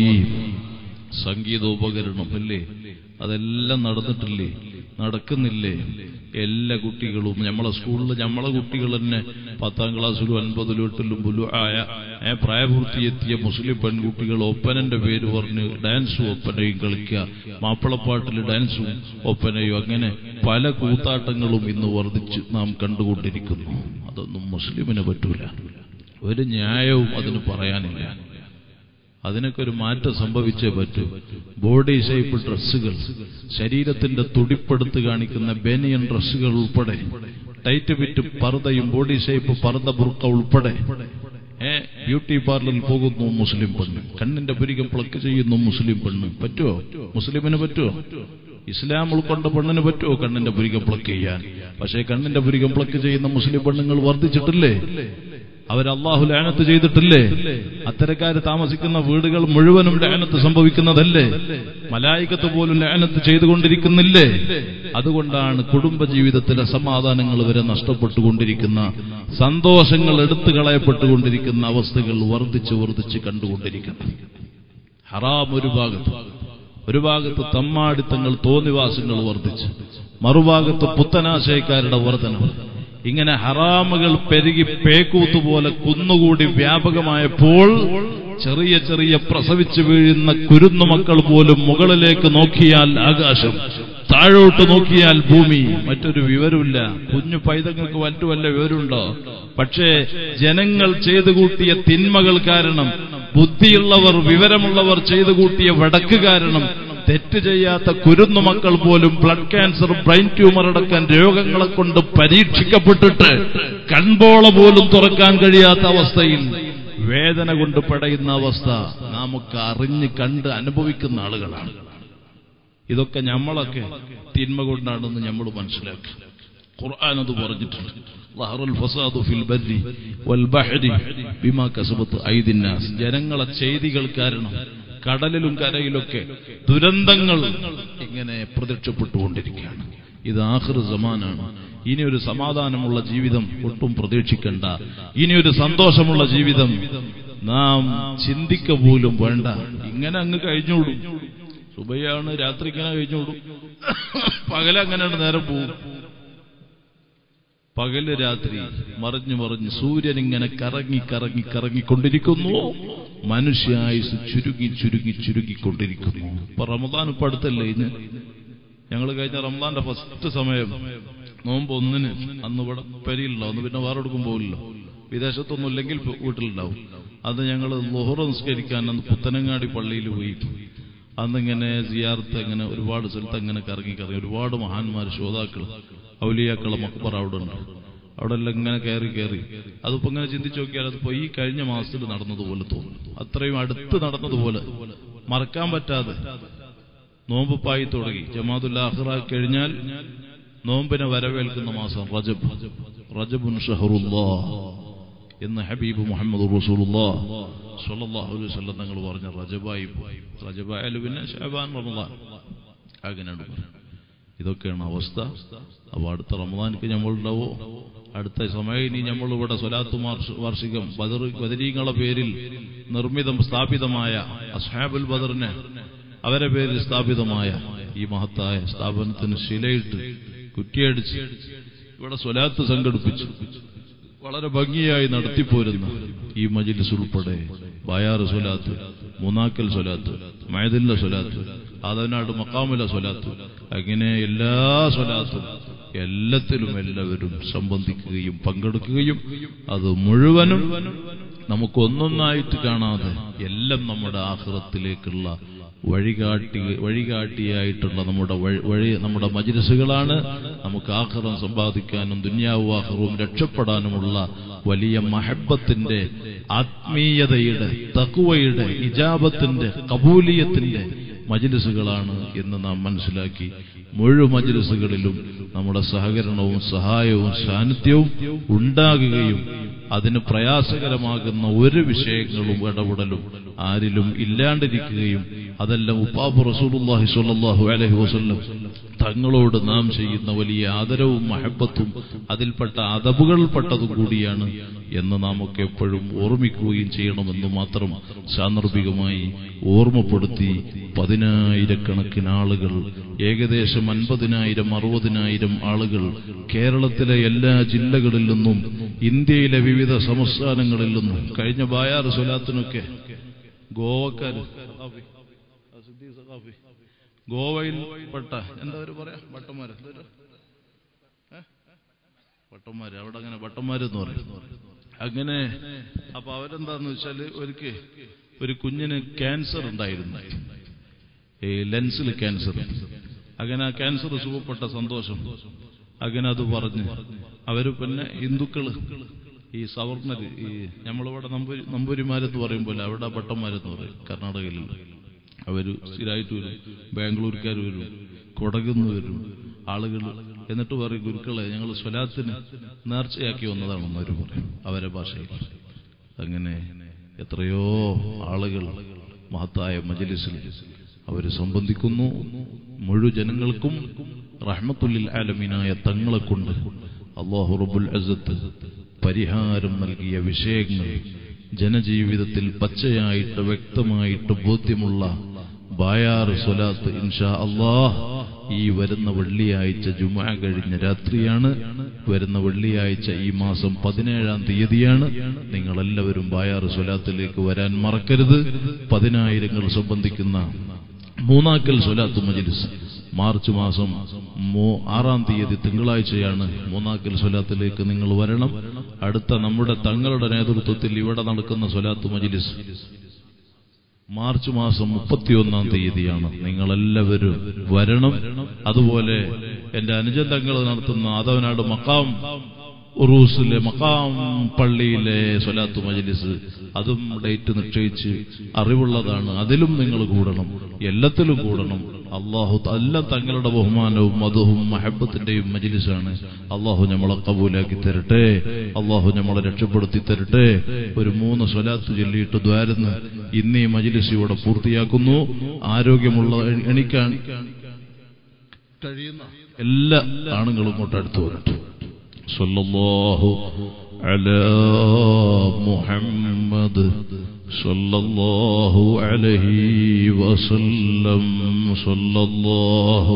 സംഗീതോപകരണം അല്ലേ അതെല്ലാം നടന്നിട്ടില്ലേ നടക്കുന്നില്ലേ എല്ലാ കുട്ടികളും നമ്മളെ സ്കൂളിൽ നമ്മളെ കുട്ടികൾ തന്നെ പത്താം ക്ലാസ്സിലും അൻപതിലും എട്ടിലും പുലു ആയ ഏ, പ്രായപൂർത്തിയെത്തിയ മുസ്ലിം പെൺകുട്ടികൾ ഒപ്പനന്റെ പേര് പറഞ്ഞ് ഡാൻസും ഒപ്പനയും കളിക്കുക മാപ്പിളപ്പാട്ടിൽ ഡാൻസും ഒപ്പനയും അങ്ങനെ പല കൂത്താട്ടങ്ങളും ഇന്ന് വർദ്ധിച്ച് നാം കണ്ടുകൊണ്ടിരിക്കുന്നു അതൊന്നും മുസ്ലിമിന് പറ്റൂല ഒരു ന്യായവും അതിന് പറയാനില്ല അതിനൊക്കെ ഒരു മാറ്റം സംഭവിച്ചേ പറ്റൂ ബോഡി ഷേപ്പ് ഡ്രസ്സുകൾ ശരീരത്തിന്റെ തുടിപ്പെടുത്ത് കാണിക്കുന്ന ബനിയൻ ഡ്രസ്സുകൾ ഉൾപ്പെടെ ടൈറ്റ് ഫിറ്റ് പർദ്ദയും ബോഡി ഷേപ്പ് പർദ്ദ ബുർക്ക ഉൾപ്പെടെ ഏ ബ്യൂട്ടി പാർലറിൽ പോകുന്നു മുസ്ലിം പെണ്ണ് കണ്ണിന്റെ പുരികം പ്ലക്ക് ചെയ്യുന്നു മുസ്ലിം പെണ്ണ് പറ്റുമോ മുസ്ലിമിന് പറ്റുമോ ഇസ്ലാം ഉൾക്കൊണ്ട പെണ്ണിന് പറ്റുമോ കണ്ണിന്റെ പുരികം പ്ലക്ക് ചെയ്യാൻ പക്ഷേ കണ്ണിന്റെ പുരികം പ്ലക്ക് ചെയ്യുന്ന മുസ്ലിം പെണ്ണുങ്ങൾ വർദ്ധിച്ചിട്ടില്ലേ അവർ അള്ളാഹു ലാനത്ത് ചെയ്തിട്ടില്ലേ അത്തരക്കാര് താമസിക്കുന്ന വീടുകൾ മുഴുവനും ലാനത്ത് സംഭവിക്കുന്നതല്ലേ മലായികത്ത് പോലും ലാനത്ത് ചെയ്തുകൊണ്ടിരിക്കുന്നില്ലേ അതുകൊണ്ടാണ് കുടുംബജീവിതത്തിലെ സമാധാനങ്ങൾ വരെ നഷ്ടപ്പെട്ടുകൊണ്ടിരിക്കുന്ന സന്തോഷങ്ങൾ എടുത്തു കളയപ്പെട്ടുകൊണ്ടിരിക്കുന്ന അവസ്ഥകൾ വർദ്ധിച്ച് വർദ്ധിച്ച് കണ്ടുകൊണ്ടിരിക്കുന്നത് ഹറാം ഒരു ഭാഗത്ത് ഒരു ഭാഗത്ത് തമ്മാടിത്തങ്ങൾ തോന്നിവാസങ്ങൾ വർദ്ധിച്ച് മറുഭാഗത്ത് പുത്തനാശയക്കാരുടെ വർധനം ഇങ്ങനെ ഹറാമുകൾ പെരുകി പേക്കൂത്തുപോലെ കുന്നുകൂടി വ്യാപകമായപ്പോൾ ചെറിയ ചെറിയ പ്രസവിച്ചു വീഴുന്ന കുരുന്നു മക്കൾ പോലും മുകളിലേക്ക് നോക്കിയാൽ ആകാശം താഴോട്ട് നോക്കിയാൽ ഭൂമി മറ്റൊരു വിവരമില്ല കുഞ്ഞു പൈതങ്ങൾക്ക് മറ്റു വല്ല വിവരമുണ്ടോ പക്ഷേ ജനങ്ങൾ ചെയ്തു കൂട്ടിയ തിന്മകൾ കാരണം ബുദ്ധിയുള്ളവർ വിവരമുള്ളവർ ചെയ്തു കൂട്ടിയ വടക്ക് കാരണം തെറ്റ് ചെയ്യാത്ത കുരുന്നു മക്കൾ പോലും ബ്ലഡ് ക്യാൻസർ ബ്രെയിൻ ട്യൂമർ അടക്കം രോഗങ്ങളെ കൊണ്ട് പരീക്ഷിക്കപ്പെട്ടിട്ട് കൺപോള പോലും തുറക്കാൻ കഴിയാത്ത അവസ്ഥയിൽ വേദന കൊണ്ട് പടയുന്ന അവസ്ഥ നമുക്ക് അറിഞ്ഞ് കണ്ട് അനുഭവിക്കുന്ന ആളുകളാണ് ഇതൊക്കെ നമ്മളൊക്കെ തിന്മ കൊണ്ടാണെന്ന് നമ്മൾ മനസ്സിലാക്കുക ഖുർആൻ അത് പറഞ്ഞിട്ടുണ്ട് ളഹറുൽ ഫസാദു ഫിൽ ബർരി വൽ ബഹരി ബിമാ കസബത്ത് ഐദിന്നാസ് ജനങ്ങളെ ചെയ്തികൾ കാരണം കടലിലും കരയിലൊക്കെ ദുരന്തങ്ങൾ ഇങ്ങനെ പ്രത്യക്ഷപ്പെട്ടുകൊണ്ടിരിക്കുകയാണ് ഇത് ആഹൃ സമാനാണ് ഇനി ഒരു സമാധാനമുള്ള ജീവിതം ഒട്ടും പ്രതീക്ഷിക്കണ്ട ഇനി ഒരു സന്തോഷമുള്ള ജീവിതം നാം ചിന്തിക്ക പോലും വേണ്ട ഇങ്ങനെ അങ്ങ് കഴിഞ്ഞോടും സുബയാണ് രാത്രി ഇങ്ങനെ കഴിഞ്ഞോടും പകലങ്ങനെ നേരം പോവും പകല് രാത്രി മറിഞ്ഞു മറിഞ്ഞ് സൂര്യൻ ഇങ്ങനെ കറങ്ങി കറങ്ങി കറങ്ങിക്കൊണ്ടിരിക്കുന്നു മനുഷ്യായുസ് ചുരുങ്ങി ചുരുങ്ങി ചുരുങ്ങിക്കൊണ്ടിരിക്കുന്നു ഇപ്പൊ റമദാൻ ഇപ്പൊ അടുത്തല്ലേ ഇന്ന് ഞങ്ങൾ കഴിഞ്ഞ റമദാന്റെ ഫസ്റ്റ് സമയം നോമ്പ് ഒന്നിന് അന്ന് ഇവിടെ പെരിയിലുണ്ടാവും അന്ന് പിന്നെ വേറെ എടുക്കും പോകില്ലല്ലോ വിദേശത്തൊന്നും ഇല്ലെങ്കിൽ ഇപ്പൊ വീട്ടിലുണ്ടാവും അത് ഞങ്ങൾ ലൊഹറ നിസ്കരിക്കാൻ അന്ന് പുത്തനങ്ങാടി പള്ളിയിൽ പോയി അന്നിങ്ങനെ സിയാർത്ത് അങ്ങനെ ഒരുപാട് സ്ഥലത്ത് അങ്ങനെ കറങ്ങി കറങ്ങി ഒരുപാട് മഹാന്മാർ ശ്രോതാക്കൾ ഔലിയാക്കളെ മക്ബർ അവിടെ ഉണ്ട് അവിടെ എല്ലാം ഇങ്ങനെ കയറി കയറി അതിപ്പോ ഇങ്ങനെ ചിന്തിച്ചു നോക്കിയാൽ അതിപ്പോ ഈ കഴിഞ്ഞ മാസത്തിൽ നടന്നതുപോലെ തോന്നും അത്രയും അടുത്ത് നടന്നതുപോലെ മറക്കാൻ പറ്റാതെ നോമ്പുപ്പായി തുടങ്ങി ജമാതുൽ ആഹ്റ കഴിഞ്ഞാൽ നോമ്പിനെ വരവേൽക്കുന്ന മാസം റജബ് റജബുൻ ഷഹറുല്ലാ എന്ന് ഹബീബ് മുഹമ്മദ് റസൂലുള്ളാഹ് സ്വല്ലല്ലാഹു അലൈഹി വസല്ലം തങ്ങൾ പറഞ്ഞ റജബായി പോയി റജബായാലും പിന്നെ ഷഅബാൻ റമദാൻ അങ്ങനെയാണ് പറയുന്നത് ഇതൊക്കെയാണ് അവസ്ഥ അപ്പൊ അടുത്ത റമദാനിക്ക് നമ്മളുണ്ടാവോ അടുത്ത സമയം ഇനി നമ്മളിവിടെ സ്വലാത്തു മാർഷ- വാർഷികം ബദർ ബദരീങ്ങളെ പേരിൽ നിർമ്മിതം സ്ഥാപിതമായ അസ്ഹാബുൽ ബദറിനെ അവരെ പേരിൽ സ്ഥാപിതമായ ഈ മഹത്തായ സ്ഥാപനത്തിന് ശിലയിട്ട് കുറ്റിയടിച്ച് ഇവിടെ സ്വലാത്ത് സംഘടിപ്പിച്ചു വളരെ ഭംഗിയായി നടത്തിപ്പോരുന്ന ഈ മജിലിസ് ഉൾപ്പെടെ ബായാറ് സ്വലാത്ത് മൂന്നാക്കൽ സ്വലാത്ത് മയദില്ല സ്വലാത്ത് ആദവനാട് മക്കാമില സ്വലാത്ത് അങ്ങനെ എല്ലാ സ്വലാത്തും എല്ലാത്തിലും എല്ലാവരും സംബന്ധിക്കുകയും പങ്കെടുക്കുകയും അത് മുഴുവനും നമുക്കൊന്നൊന്നായിട്ട് കാണാതെ എല്ലാം നമ്മുടെ ആഹ്റത്തിലേക്കുള്ള വഴികാട്ടി വഴികാട്ടിയായിട്ടുള്ള നമ്മുടെ വഴി- വഴി നമ്മുടെ മജിലിസുകളാണ് നമുക്ക് ആഹ്റം സമ്പാദിക്കാനും ദുന്യാവും ആഹ്റവും രക്ഷപ്പെടാനുമുള്ള വലിയ മഹബത്തിന്റെ ആത്മീയതയുടെ തക്കുവയുടെ ഇജാബത്തിന്റെ കബൂലിയത്തിന്റെ മജിലിസുകളാണ് എന്ന് നാം മനസ്സിലാക്കി മുഴുവൻ മജിലിസുകളിലും നമ്മുടെ സഹകരണവും സഹായവും സാന്നിധ്യവും ഉണ്ടാകുകയും അതിന് പ്രയാസകരമാകുന്ന ഒരു വിഷയങ്ങളും ഇടപെടലും ആരിലും ഇല്ലാണ്ടിരിക്കുകയും അതെല്ലാം ഉപ്പാബ് റസൂലുള്ളാഹി സ്വല്ലല്ലാഹു അലൈഹി വസല്ലം തങ്ങളോട് നാം ചെയ്യുന്ന വലിയ ആദരവും മഹബത്തും അതിൽപ്പെട്ട അതബുകൾപ്പെട്ടതും കൂടിയാണ് എന്ന് നാം ഒക്കെ എപ്പോഴും ഓർമ്മിക്കുകയും ചെയ്യണമെന്ന് മാത്രം സാന്ദർഭികമായി ഓർമ്മപ്പെടുത്തി പതിനായിരക്കണക്കിന് ആളുകൾ ഏകദേശം അൻപതിനായിരം അറുപതിനായിരം ആളുകൾ കേരളത്തിലെ എല്ലാ ജില്ലകളിൽ നിന്നും ഇന്ത്യയിലെ വിവിധ സംസ്ഥാനങ്ങളിൽ നിന്നും കഴിഞ്ഞ ബായാർ സ്വലാത്തിനൊക്കെ ഗോവക്കാര് ഗോവയിൽ പെട്ട എന്താ ഒരു പറയാ ഭട്ടന്മാര് എന്താ ഭട്ടന്മാര് അവിടെ അങ്ങനെ ഭട്ടന്മാരെന്ന് പറയും അങ്ങനെ അപ്പൊ അവരെന്താന്ന് വെച്ചാല് ഒരിക്കൽ ഒരു കുഞ്ഞിന് ക്യാൻസർ ഉണ്ടായിരുന്നു ഈ ലെൻസിൽ ക്യാൻസർ അങ്ങനെ ആ ക്യാൻസർ സുഖപ്പെട്ട സന്തോഷം അങ്ങനെ അത് പറഞ്ഞ് അവര് പിന്നെ ഹിന്ദുക്കള് ഈ സവർണര് ഈ നമ്മളിവിടെ നമ്പൂരി നമ്പൂരിമാരെന്ന് പറയും പോലെ അവിടെ ഭട്ടന്മാരെന്ന് പറയും കർണാടകയിലുള്ള അവര് സ്ഥിരമായിട്ട് വരും ബാംഗ്ലൂർക്കാർ വരും കൊടകുന്ന് വരും ആളുകൾ എന്നിട്ട് പറയും ഗുരുക്കളെ ഞങ്ങൾ സ്വലാത്തിന് നേർച്ചയാക്കി വന്നതാണെന്ന് അവർ പറയും അവരെ ഭാഷയിൽ അങ്ങനെ എത്രയോ ആളുകൾ മഹത്തായ മജലിസിൽ അവർ സംബന്ധിക്കുന്നു മുഴു ജനങ്ങൾക്കും റഹ്മത്തുല്ലിൽ ആലമീനായ തങ്ങളെ കൊണ്ട് അള്ളാഹു റബുൽ അസത്ത് പരിഹാരം നൽകിയ വിഷയങ്ങൾ ജനജീവിതത്തിൽ പച്ചയായിട്ട് വ്യക്തമായിട്ട് ബോധ്യമുള്ള ബായാറ് സ്വലാത്ത് ഇൻഷാ അള്ളാഹ് ഈ വരുന്ന വെള്ളിയാഴ്ച ജുമാ കഴിഞ്ഞ രാത്രിയാണ് വരുന്ന വെള്ളിയാഴ്ച ഈ മാസം പതിനേഴാം തീയതിയാണ് നിങ്ങളെല്ലാവരും ബായാറ് സ്വലാത്തിലേക്ക് വരാൻ മറക്കരുത് പതിനായിരങ്ങൾ സംബന്ധിക്കുന്ന മൂന്നാക്കൽ സ്വലാത്ത് മജിലിസ് മാർച്ച് മാസം മൂ- ആറാം തീയതി തിങ്കളാഴ്ചയാണ് മൂന്നാക്കൽ സ്വലാത്തിലേക്ക് നിങ്ങൾ വരണം അടുത്ത നമ്മുടെ തങ്ങളുടെ നേതൃത്വത്തിൽ ഇവിടെ നടക്കുന്ന സ്വലാത്ത് മജിലിസ് മാർച്ച് മാസം മുപ്പത്തിയൊന്നാം തീയതിയാണ് നിങ്ങളെല്ലാവരും വരണം അതുപോലെ എന്റെ അനുജൻ തങ്ങൾ നടത്തുന്ന ആദവനാട് മക്കാം ഉറൂസിലെ മക്കാം പള്ളിയിലെ സ്വലാത്ത് മജ്ലിസ് അതും ഡേറ്റ് നിശ്ചയിച്ച് അറിവുള്ളതാണ് അതിലും നിങ്ങൾ കൂടണം എല്ലാത്തിലും കൂടണം അള്ളാഹു എല്ലാം തങ്ങളുടെ ബഹുമാനവും മധുവും മഹബത്തിന്റെയും മജിലിസാണ് അള്ളാഹു നമ്മളെ കബൂലാക്കി തരട്ടെ അള്ളാഹു നമ്മളെ രക്ഷപ്പെടുത്തി തരട്ടെ ഒരു മൂന്ന് സ്വലാത്ത് ചൊല്ലിയിട്ട് ദ്വാരുന്ന് ഇന്ന് ഈ മജിലിസ് ഇവിടെ പൂർത്തിയാക്കുന്നു ആരോഗ്യമുള്ള എണിക്കാൻ കഴിയുന്ന എല്ലാ ആണുങ്ങളും ഇങ്ങോട്ട് അടുത്ത് വരട്ടെ സല്ലല്ലാഹു അലാ മുഹമ്മദ് സല്ലല്ലാഹു അലൈഹി വസല്ലം സല്ലല്ലാഹു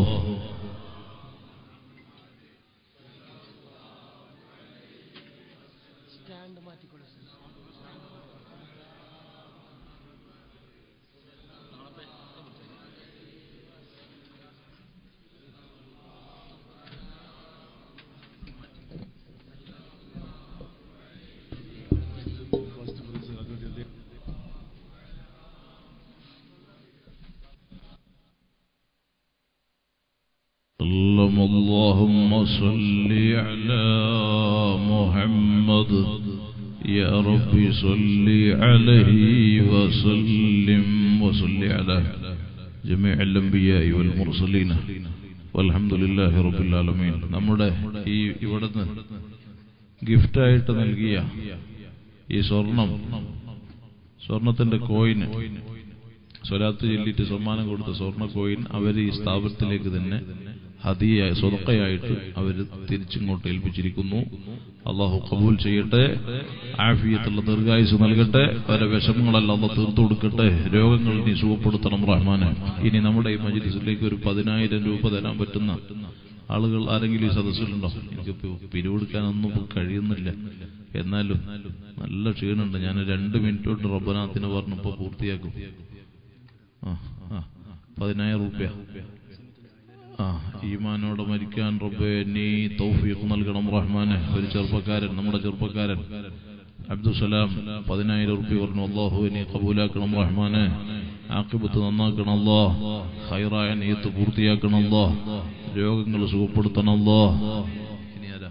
اللهم اللهم صل على محمد يا ربي صل عليه وسلم وصل على جميع الأنبياء والمرسلين والحمد لله رب العالمين നമ്മുടെ ഈ ഇവിടുന്ന് ഗിഫ്റ്റായിട്ട് നൽകിയ ഈ സ്വർണം സ്വർണത്തിന്റെ കോയിന് സ്വലാത്ത് ചൊല്ലിയിട്ട് സമ്മാനം കൊടുത്ത സ്വർണ്ണ കോയിൻ അവർ ഈ സ്ഥാപനത്തിലേക്ക് തന്നെ ഹദിയായി സ്വതക്കയായിട്ട് അവർ തിരിച്ചിങ്ങോട്ട് ഏൽപ്പിച്ചിരിക്കുന്നു അള്ളാഹു കബൂൽ ചെയ്യട്ടെ ആഫിയത്തുള്ള ദീർഘായുസ് നൽകട്ടെ അവരെ വിഷമങ്ങളെല്ലാം അള്ള തീർത്തു കൊടുക്കട്ടെ രോഗങ്ങൾ നീ സുഖപ്പെടുത്തണം റഹ്മാനെ ഇനി നമ്മുടെ ഈ മജിലിസിലേക്ക് ഒരു പതിനായിരം രൂപ തരാൻ പറ്റുന്ന ആളുകൾ ആരെങ്കിലും ഈ സദസ്സിലുണ്ടോ എനിക്ക് പിരിവെടുക്കാനൊന്നും ഇപ്പൊ കഴിയുന്നില്ല എന്നാലും നല്ല ക്ഷീണുണ്ട് ഞാൻ രണ്ട് മിനിറ്റ് കൊണ്ട് റബ്ബനാഥിനെ പറഞ്ഞപ്പോ പൂർത്തിയാക്കും ആ, ആ, പതിനായിരം റുപ്യ ആ ഈമാനോടെ മരിക്കാൻ റബ്ബെ നീ തൗഫീഖ് നൽകണം റഹ്മാനെ ഒരു ചെറുപ്പക്കാരൻ നമ്മുടെ ചെറുപ്പക്കാരൻ അബ്ദുസലാം പതിനായിരം റുപ്യ പറഞ്ഞു അള്ളാഹു നീ കബൂലാക്കണം റഹ്മാനെ ആക്കിബത്ത് നന്നാക്കണം അല്ലോ ഹൈറായ നീയത്ത് പൂർത്തിയാക്കണം അല്ലോ രോഗങ്ങൾ സുഖപ്പെടുത്തണം അല്ലോ ഇനി ആരാ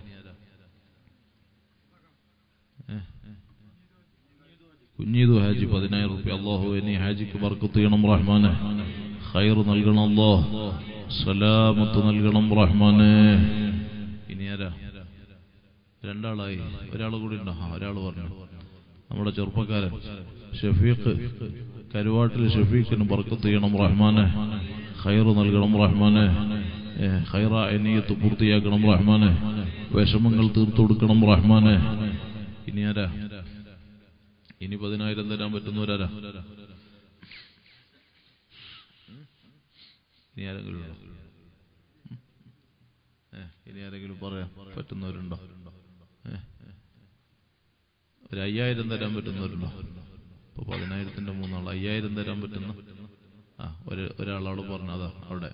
കുഞ്ഞീതു ഹാജി പതിനായിരം റുപ്യ അള്ളാഹു നീ ഹാജിക്ക് ബർക്കത്ത് ചെയ്യണം റഹ്മാനെ ഖൈർ നൽകണം അല്ലോ സലാമത്ത് നൽകണം റഹ്മാനെ ഇനി ആരാ രണ്ടാളായി ഒരാൾ കൂടി ഉണ്ടോ ആ ഒരാൾ പറഞ്ഞു നമ്മുടെ ചെറുപ്പക്കാരൻ ഷഫീഖ് കരുവാട്ടിൽ ഷഫീഖിന് ബർക്കത്ത് ചെയ്യണം റഹ്മാനെ ഖൈർ നൽകണം റഹ്മാനെ ഏ, ഖൈറ എന്നീയത്ത് പൂർത്തിയാക്കണം റഹ്മാനെ വിഷമങ്ങൾ തീർത്തു കൊടുക്കണം റഹ്മാനെ ഇനി ആരാ ഇനി പതിനായിരം തരാൻ പറ്റുന്നവരാരാ ഇനി ആരെങ്കിലും ഉണ്ടോ ഉം? ഏ, ഇനി ആരെങ്കിലും പറയാൻ പറ്റുന്നവരുണ്ടോ ഏ, ഏ. ഒരു അയ്യായിരം തരാൻ പറ്റുന്നവരുണ്ടോ ഇപ്പൊ പതിനായിരത്തിന്റെ മൂന്നാൾ അയ്യായിരം തരാൻ പറ്റുന്ന ആ ഒരു ഒരാളോട് പറഞ്ഞതാ അവിടെ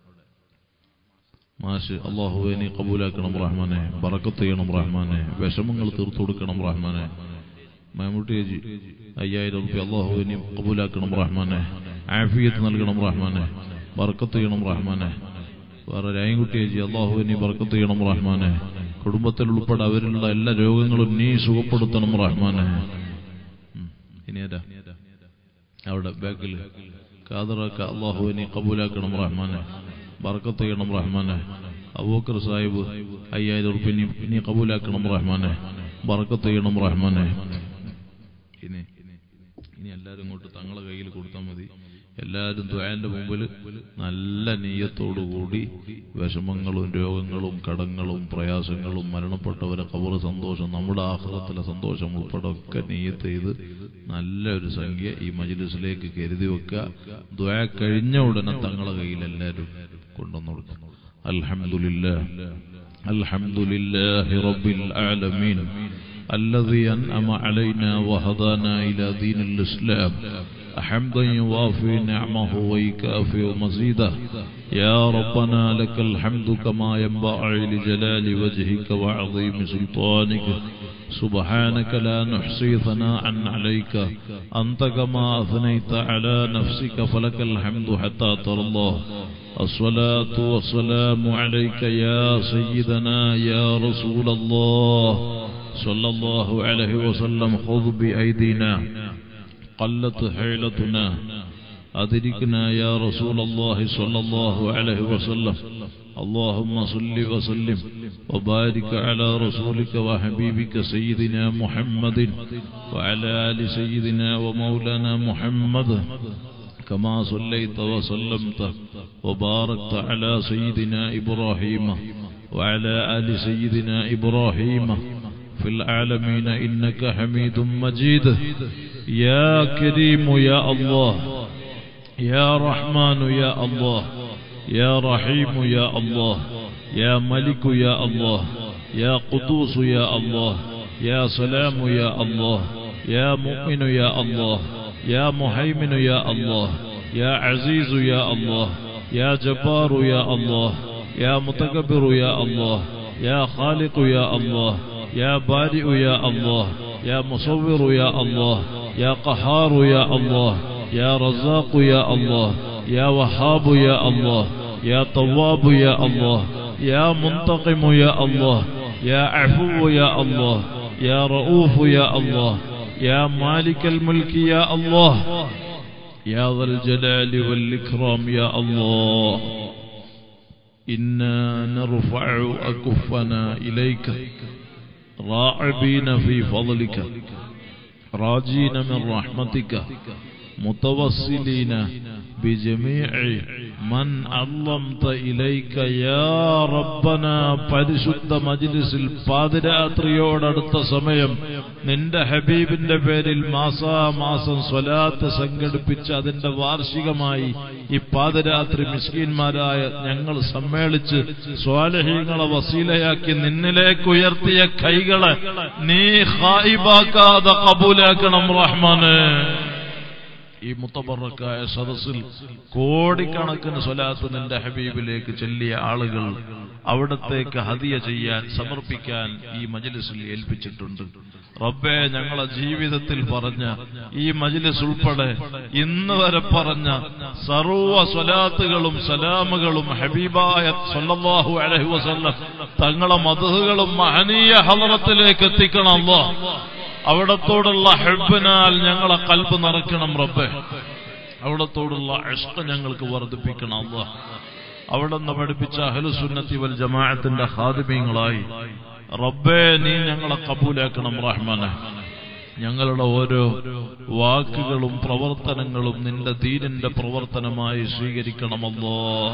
മാഷ് അള്ളാഹുവെ നീ കബൂലാക്കണം റഹ്മാനെ ബറക്കത്ത് ചെയ്യണം റഹ്മാനെ വിഷമങ്ങൾ തീർത്തു കൊടുക്കണം റഹ്മാനെ മമ്മൂട്ടി ചേച്ചി അയ്യായിരം റുപ്യ അള്ളാഹുവെ നീ കബൂലാക്കണം റഹ്മാനെ ആഫിയത്ത് നൽകണം റഹ്മാനെ ബറക്കത്ത് ചെയ്യണം റഹ്മാനെ വേറെ രായൻകുട്ടി ചേച്ചി അള്ളാഹുവെ നീ ബറക്കത്ത് ചെയ്യണം റഹ്മാനെ കുടുംബത്തിൽ ഉൾപ്പെടെ അവരിലുള്ള എല്ലാ രോഗങ്ങളും നീ സുഖപ്പെടുത്തണം റഹ്മാനെ ഉം. ഇനി ആരാ അവിടെ ബാക്കിൽ കാതറാക്ക അള്ളാഹുവെ നീ കബൂലാക്കണം റഹ്മാനെ ബർക്കത്ത് ചെയ്യണം റഹ്മാനെ അബൂക്കർ സാഹിബ് അയ്യായിരം ഉറുപ്പ്യ നീ നീ കബൂലാക്കണം റഹ്മാനെ ബർക്കത്ത് ചെയ്യണം റഹ്മാനെ ഇനി ഇനി എല്ലാവരും ഇങ്ങോട്ട് തങ്ങളെ കയ്യിൽ കൊടുത്താൽ മതി എല്ലാവരും ദ്വാന്റെ മുമ്പിൽ നല്ല നീയത്തോടുകൂടി വിഷമങ്ങളും രോഗങ്ങളും കടങ്ങളും പ്രയാസങ്ങളും മരണപ്പെട്ടവരെ കബറ് സന്തോഷം നമ്മുടെ ആഹ്ലത്തിലെ സന്തോഷം ഉൾപ്പെടെ ഒക്കെ നീയത്ത് ചെയ്ത് നല്ലൊരു സംഖ്യ ഈ മജ്ലിസിലേക്ക് കരുതി വെക്കുക ദ്വാ കഴിഞ്ഞ ഉടനെ തങ്ങളെ കയ്യിൽ എല്ലാവരും കൊണ്ടുവന്നു കൊടുക്കും അൽഹംദുലില്ലാ അൽഹംദുലില്ലാഹി റബ്ബിൽ ആലമീൻ الذي أنعم علينا وهدانا إلى دين الإسلام حمدا يوافي نعمه ويكافئ مزيده يا ربنا لك الحمد كما ينبغي لجلال وجهك وعظيم سلطانك سبحانك لا نحصي ثناء عليك أنت كما أثنيت على نفسك فلك الحمد حتى ترضى الصلاة والسلام عليك يا سيدنا يا رسول الله صلى الله عليه وسلم خذ بأيدينا قلت حيلتنا أدركنا يا رسول الله صلى الله عليه وسلم اللهم صل وسلم وبارك على رسولك وحبيبك سيدنا محمد وعلى آل سيدنا ومولانا محمد كما صليت وسلمت وباركت على سيدنا إبراهيم وعلى آل سيدنا إبراهيم في العالمين إنك حميد مجيد يا كريم يا الله يا رحمن يا الله يا رحيم يا الله يا ملك يا الله يا قدوس يا الله يا سلام يا الله يا مؤمن يا الله يا مهيمن يا الله يا عزيز يا الله يا جبار يا الله يا متكبر يا الله يا خالق يا الله يا بارئ يا الله يا مصور يا الله يا قهار يا الله يا رزاق يا الله يا وهاب يا الله يا طواب يا الله يا منتقم يا الله يا عفو يا الله يا رؤوف يا الله يا مالك الملك يا الله يا ذا الجلال والإكرام يا الله إنا نرفع أكفنا إليك راعبين في فضلك راجين من رحمتك متوسلين بجميع من علمت إليك يا ربنا പരിശുദ്ധ മജ്ലിസിൽ പാതിരാത്രിയോടടുത്ത സമയം നിന്റെ ഹബീബിന്റെ പേരിൽ മാസാമാസം സ്വലാത്ത് സംഘടിപ്പിച്ച് അതിന്റെ വാർഷികമായി ഈ പാതിരാത്രി മിസ്കീന്മാരായ ഞങ്ങൾ സമ്മേളിച്ച് സ്വാലഹീങ്ങളെ വസീലയാക്കി നിന്നിലേക്ക് ഉയർത്തിയ കൈകളെ നീ ഹായിബാക്കാതെ കബൂലാക്കണം റഹ്മാന് ഈ മുത്തബറക്കായ സദസ്സിൽ കോടിക്കണക്കിന് സ്വലാത്ത് നിന്റെ ഹബീബിലേക്ക് ചെല്ലിയ ആളുകൾ അവിടത്തേക്ക് ഹദിയ ചെയ്യാൻ സമർപ്പിക്കാൻ ഈ മജ്ലിസിൽ ഏൽപ്പിച്ചിട്ടുണ്ട് റബ്ബെ ഞങ്ങളെ ജീവിതത്തിൽ പറഞ്ഞ ഈ മജ്ലിസ് ഉൾപ്പെടെ ഇന്ന് വരെ പറഞ്ഞ സർവ സ്വലാത്തുകളും സലാമുകളും ഹബീബായ സല്ലല്ലാഹു അലൈഹി വസല്ലം തങ്ങളെ മധുകളും മഹനീയ ഹലറത്തിലേക്ക് എത്തിക്കണം അല്ലാഹ് അവിടത്തോടുള്ള ഹെബിനാൽ ഞങ്ങളെ കൽബ് നിറയ്ക്കണം റബ്ബെ അവിടത്തോടുള്ള ഇഷ്ട ഞങ്ങൾക്ക് വർദ്ധിപ്പിക്കണം അല്ല അവിടെ നിന്ന് പഠിപ്പിച്ച അഹലുസുന്നത്തി വൽ ജമാഅത്തിന്റെ ഹാദിമ്യങ്ങളായി റബ്ബെ നീ ഞങ്ങളെ കബൂലാക്കണം റഹ്മാനെ ഞങ്ങളുടെ ഓരോ വാക്കുകളും പ്രവർത്തനങ്ങളും നിന്റെ ദീനിന്റെ പ്രവർത്തനമായി സ്വീകരിക്കണമല്ലോ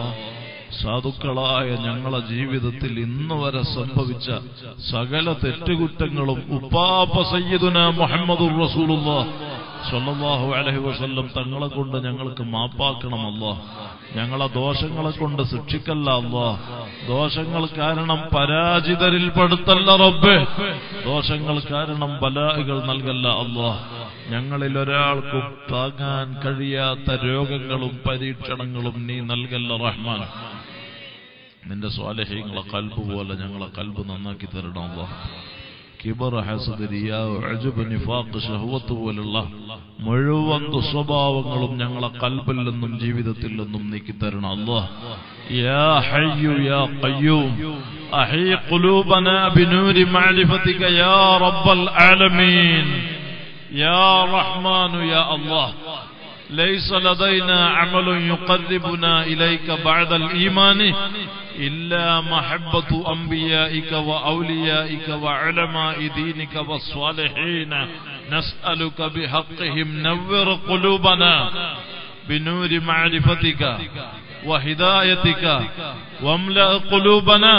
സാധുക്കളായ ഞങ്ങളെ ജീവിതത്തിൽ ഇന്ന് വരെ സംഭവിച്ച സകല തെറ്റുകുറ്റങ്ങളും ഉപ്പാപ്പ സയ്യിദുന മുഹമ്മദുർ റസൂലുള്ള സ്വല്ലല്ലാഹു അലൈഹി വസല്ലം തങ്ങളെ കൊണ്ട് ഞങ്ങൾക്ക് മാപ്പാക്കണമല്ലോ ഞങ്ങളെ ദോഷങ്ങളെ കൊണ്ട് ശിക്ഷിക്കല്ല അല്ലോ ദോഷങ്ങൾ കാരണം പരാജിതരിൽ പെടുത്തല്ല റബ്ബേ ദോഷങ്ങൾ കാരണം ബലാഹുകൾ നൽകല്ല അല്ലോ ഞങ്ങളിൽ ഒരാൾക്കും താങ്ങാൻ കഴിയാത്ത രോഗങ്ങളും പരീക്ഷണങ്ങളും നീ നൽകല്ല റഹ്മാൻ നിന്റെ സ്വാലഹ്യങ്ങളെ കൽബ് പോലെ ഞങ്ങളെ കൽബ് നന്നാക്കി തരണം അല്ലോ കിബർ ഹസദ് റിയാവ് അജബ് നിഫാഖ് ഷഹവത്ത് പോലുള്ള മുഴുവൻ ദുസ്വഭാവങ്ങളും ഞങ്ങളെ കൽബിൽ നിന്നും ജീവിതത്തിൽ നിന്നും നീക്കി തരണം അല്ലാഹ് യാ ഹയ്യു യാ ഖയ്യൂം അഹി ഖുലൂബനാ ബിനൂരി മഅരിഫതിക യാ റബ്ബൽ ആലമീൻ യാ റഹ്മാനു യാ അല്ലാഹ് ليس لدينا عمل يقربنا إليك بعد الإيمان إلا محبة أنبيائك وأوليائك وعلماء دينك والصالحين نسألك بحقهم نور قلوبنا بنور معرفتك وهدايتك واملأ قلوبنا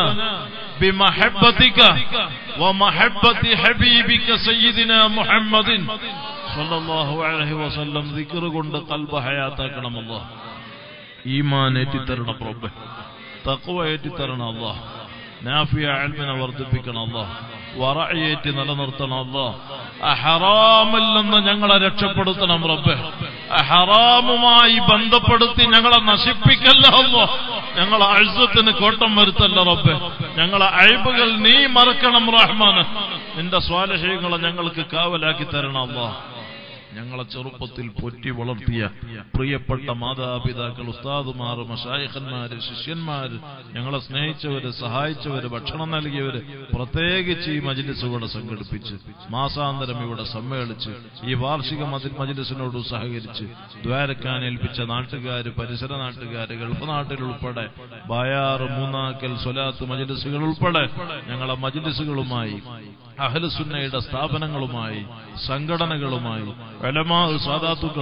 بمحبتك ومحبة حبيبك سيدنا محمد സല്ലല്ലാഹു അലൈഹി വസല്ലം ദിക്ർ കൊണ്ട് കൽബ് ഹയാത്താക്കണം അല്ലാഹ് ഈമാൻ ഏറ്റിത്തരണം റബ്ബേ തഖ്വ ഏറ്റിത്തരണം അല്ലാഹ് നാഫിയ അൽമിനെ വർദ്ധിപ്പിക്കണം അല്ലാഹ് വറഅയേറ്റി നിലനിർത്തണം അല്ലാഹ് അഹറാമിൽ നിന്ന് ഞങ്ങളെ രക്ഷപ്പെടുത്തണം റബ്ബേ അഹറാമുമായി ബന്ധപ്പെടുത്തി ഞങ്ങളെ നശിപ്പിക്കല്ല അല്ലാഹ് ഞങ്ങളെ അഴുസത്തിന് കോട്ടം വരുത്തല്ല റബ്ബേ ഞങ്ങളെ അഴിബുകൾ നീ മറക്കണം റഹ്മാന് നിന്റെ സ്വാലഹ്യങ്ങളെ ഞങ്ങൾക്ക് കാവലാക്കി തരണം അല്ലാ ഞങ്ങളെ ചെറുപ്പത്തിൽ പൊറ്റി വളർത്തിയ പ്രിയപ്പെട്ട മാതാപിതാക്കൾ ഉസ്താദുമാർ മഷായഖന്മാര് ശിഷ്യന്മാര് ഞങ്ങളെ സ്നേഹിച്ചവര് സഹായിച്ചവര് ഭക്ഷണം നൽകിയവര് പ്രത്യേകിച്ച് ഈ മജിലിസ് ഇവിടെ സംഘടിപ്പിച്ച് മാസാന്തരം ഇവിടെ സമ്മേളിച്ച് ഈ വാർഷിക മതി- മജിലിസിനോട് സഹകരിച്ച് ദ്വാരക്കാൻ ഏൽപ്പിച്ച നാട്ടുകാര് പരിസര നാട്ടുകാര് ഗൾഫ് നാട്ടിലുൾപ്പെടെ ബായാറ് മൂന്നാക്കൽ സ്വലാത്ത് മജിലിസുകൾ ഉൾപ്പെടെ ഞങ്ങളെ മജിലിസുകളുമായി അഹലുസുന്നയുടെ സ്ഥാപനങ്ങളുമായി സംഘടനകളുമായി വലമാ സാധാത്തുക്കൾ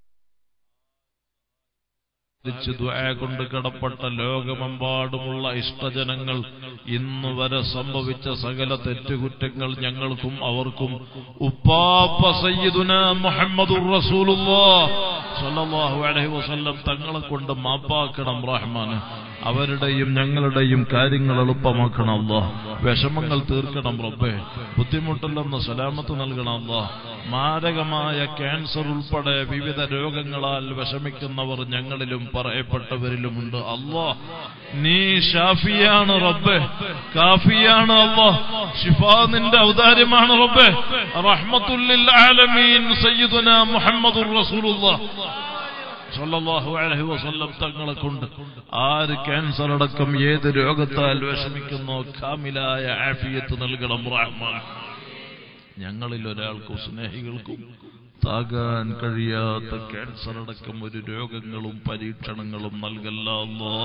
ിച്ച് ദുആ കൊണ്ട് കിടപ്പെട്ട ലോകമെമ്പാടുമുള്ള ഇഷ്ടജനങ്ങൾ ഇന്ന് വരെ സംഭവിച്ച സകല തെറ്റുകുറ്റങ്ങൾ ഞങ്ങൾക്കും അവർക്കും ഉപ്പാപ്പ സയ്യിദുന മുഹമ്മദുർ റസൂലുള്ളാഹ് സ്വല്ലല്ലാഹു അലൈഹി വസല്ലം തങ്ങളെ കൊണ്ട് മാപ്പാക്കണം റഹ്മാന് അവരുടെയും ഞങ്ങളുടെയും കാര്യങ്ങൾ എളുപ്പമാക്കണം അല്ലാ വിഷമങ്ങൾ തീർക്കണം റബ്ബേ ബുദ്ധിമുട്ടില്ലെന്ന് സലാമത്ത് നൽകണം അല്ലാ മാരകമായ ക്യാൻസർ ഉൾപ്പെടെ വിവിധ രോഗങ്ങളാൽ വിഷമിക്കുന്നവർ ഞങ്ങളിലും പറയപ്പെട്ടവരിലുമുണ്ട് അല്ലാ നീ ഷാഫിയാണ് റബ്ബേ കാഫിയാണ് അല്ലാ ഷിഫ നിന്റെ ഔദാര്യമാണ് റബ്ബേ റഹ്മത്തുല്ലിൽ ആലമീൻ സയ്യിദുന മുഹമ്മദുർ റസൂലുള്ളാഹ് സല്ലല്ലാഹു അലൈഹി വസല്ലം തങ്ങളെ കൊണ്ട് ആര് ക്യാൻസർ അടക്കം ഏത് രോഗത്താൽ വിഷമിക്കുന്നോ കാമിലായ ആഫിയത്ത് നൽകണം റഹ്മാൻ ഞങ്ങളിൽ ഒരാൾക്കും സ്നേഹികൾക്കും താകാൻ കഴിയാത്ത ക്യാൻസർ അടക്കം ഒരു രോഗങ്ങളും പരീക്ഷണങ്ങളും നൽകല്ല അല്ലാ.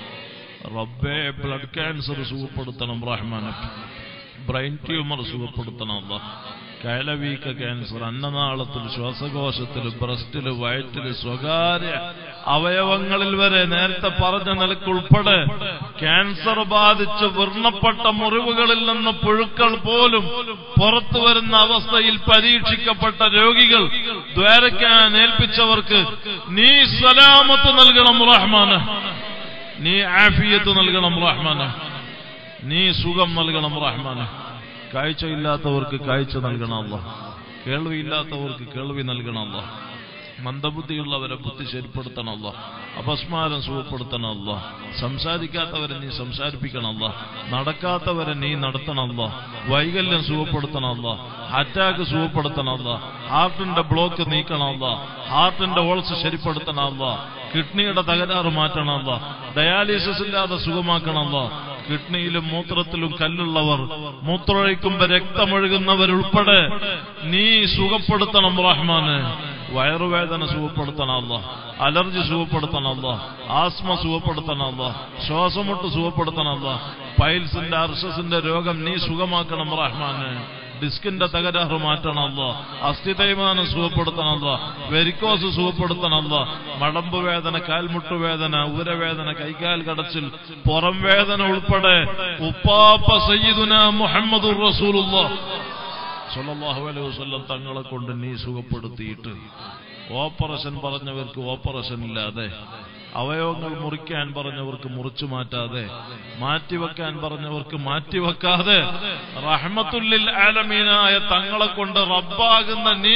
റബ്ബേ ബ്ലഡ് ക്യാൻസർ സുഖപ്പെടുത്തണം റഹ്മാൻ ബ്രെയിൻ ട്യൂമർ സുഖപ്പെടുത്തണം അല്ലാ. കയലവീക്ക ക്യാൻസർ അന്നനാളത്തിൽ ശ്വാസകോശത്തിൽ ബ്രസ്റ്റിൽ വയറ്റിൽ സ്വകാര്യ അവയവങ്ങളിൽ വരെ നേരത്തെ പറഞ്ഞ നിലക്കുൾപ്പെടെ ക്യാൻസർ ബാധിച്ച് വർണ്ണപ്പെട്ട മുറിവുകളിൽ നിന്ന് പുഴുക്കൾ പോലും പുറത്തു വരുന്ന അവസ്ഥയിൽ പരീക്ഷിക്കപ്പെട്ട രോഗികൾ ദ്വാരക്കാൻ ഏൽപ്പിച്ചവർക്ക് നീ സലാമത്ത് നൽകണം റഹ്മാന് നീ ആഫിയത്ത് നൽകണം റഹ്മാന് നീ സുഖം നൽകണം റഹ്മാന് കാഴ്ചയില്ലാത്തവർക്ക് കാഴ്ച നൽകണം അല്ല കേൾവിയില്ലാത്തവർക്ക് കേൾവി നൽകണം അല്ല മന്ദബുദ്ധിയുള്ളവരെ ബുദ്ധി ശരിപ്പെടുത്തണം അല്ല അപസ്മാരം സുഖപ്പെടുത്തണം അല്ല സംസാരിക്കാത്തവരെ നീ സംസാരിപ്പിക്കണം അല്ല നടക്കാത്തവരെ നീ നടത്തണം അല്ല വൈകല്യം സുഖപ്പെടുത്തണം അല്ല അറ്റാക്ക് സുഖപ്പെടുത്തണം അല്ല ഹാർട്ടിന്റെ ബ്ലോക്ക് നീക്കണം അല്ല ഹാർട്ടിന്റെ ഓൾസ് ശരിപ്പെടുത്തണം അല്ല കിഡ്നിയുടെ തകരാറ് മാറ്റണം അല്ല ഡയാലിസിസ് ഇല്ലാതെ സുഖമാക്കണം അല്ല കിഡ്നിയിലും മൂത്രത്തിലും കല്ലുള്ളവർ മൂത്രമൊഴിക്കുമ്പോ രക്തമൊഴുകുന്നവരുൾപ്പെടെ നീ സുഖപ്പെടുത്തണം റഹ്മാന് വയറുവേദന സുഖപ്പെടുത്തണം അല്ല അലർജി സുഖപ്പെടുത്തണം അല്ല ആസ്മ സുഖപ്പെടുത്തണം അല്ല ശ്വാസമുട്ട് സുഖപ്പെടുത്തണം അല്ല പൈൽസിന്റെ അർഷസിന്റെ രോഗം നീ സുഖമാക്കണം റഹ്മാന് ഡിസ്കിന്റെ തകരാറ് മാറ്റണമല്ല അസ്ഥി തേയ്മാനം സുഖപ്പെടുത്തണമല്ല വെരിക്കോസ് സുഖപ്പെടുത്തണമല്ല മടമ്പ് വേദന കാൽമുട്ട് വേദന ഉരവേദന കൈകാൽ കടച്ചിൽ പുറം വേദന ഉൾപ്പെടെ ഉപ്പാപ്പ സയ്യിദുന മുഹമ്മദുർ റസൂലുള്ളാഹ് സല്ലല്ലാഹു അലൈഹി വസല്ലം തങ്ങളെ കൊണ്ട് നീ സുഖപ്പെടുത്തിയിട്ട് ഓപ്പറേഷൻ പറഞ്ഞവർക്ക് ഓപ്പറേഷൻ ഇല്ലാതെ അവയവങ്ങൾ മുറിക്കാൻ പറഞ്ഞവർക്ക് മുറിച്ചു മാറ്റാതെ മാറ്റിവെക്കാൻ പറഞ്ഞവർക്ക് മാറ്റിവെക്കാതെ റഹ്മത്തുല്ലിൽ ആലമീനായ തങ്ങളെ കൊണ്ട് റബ്ബാകുന്ന നീ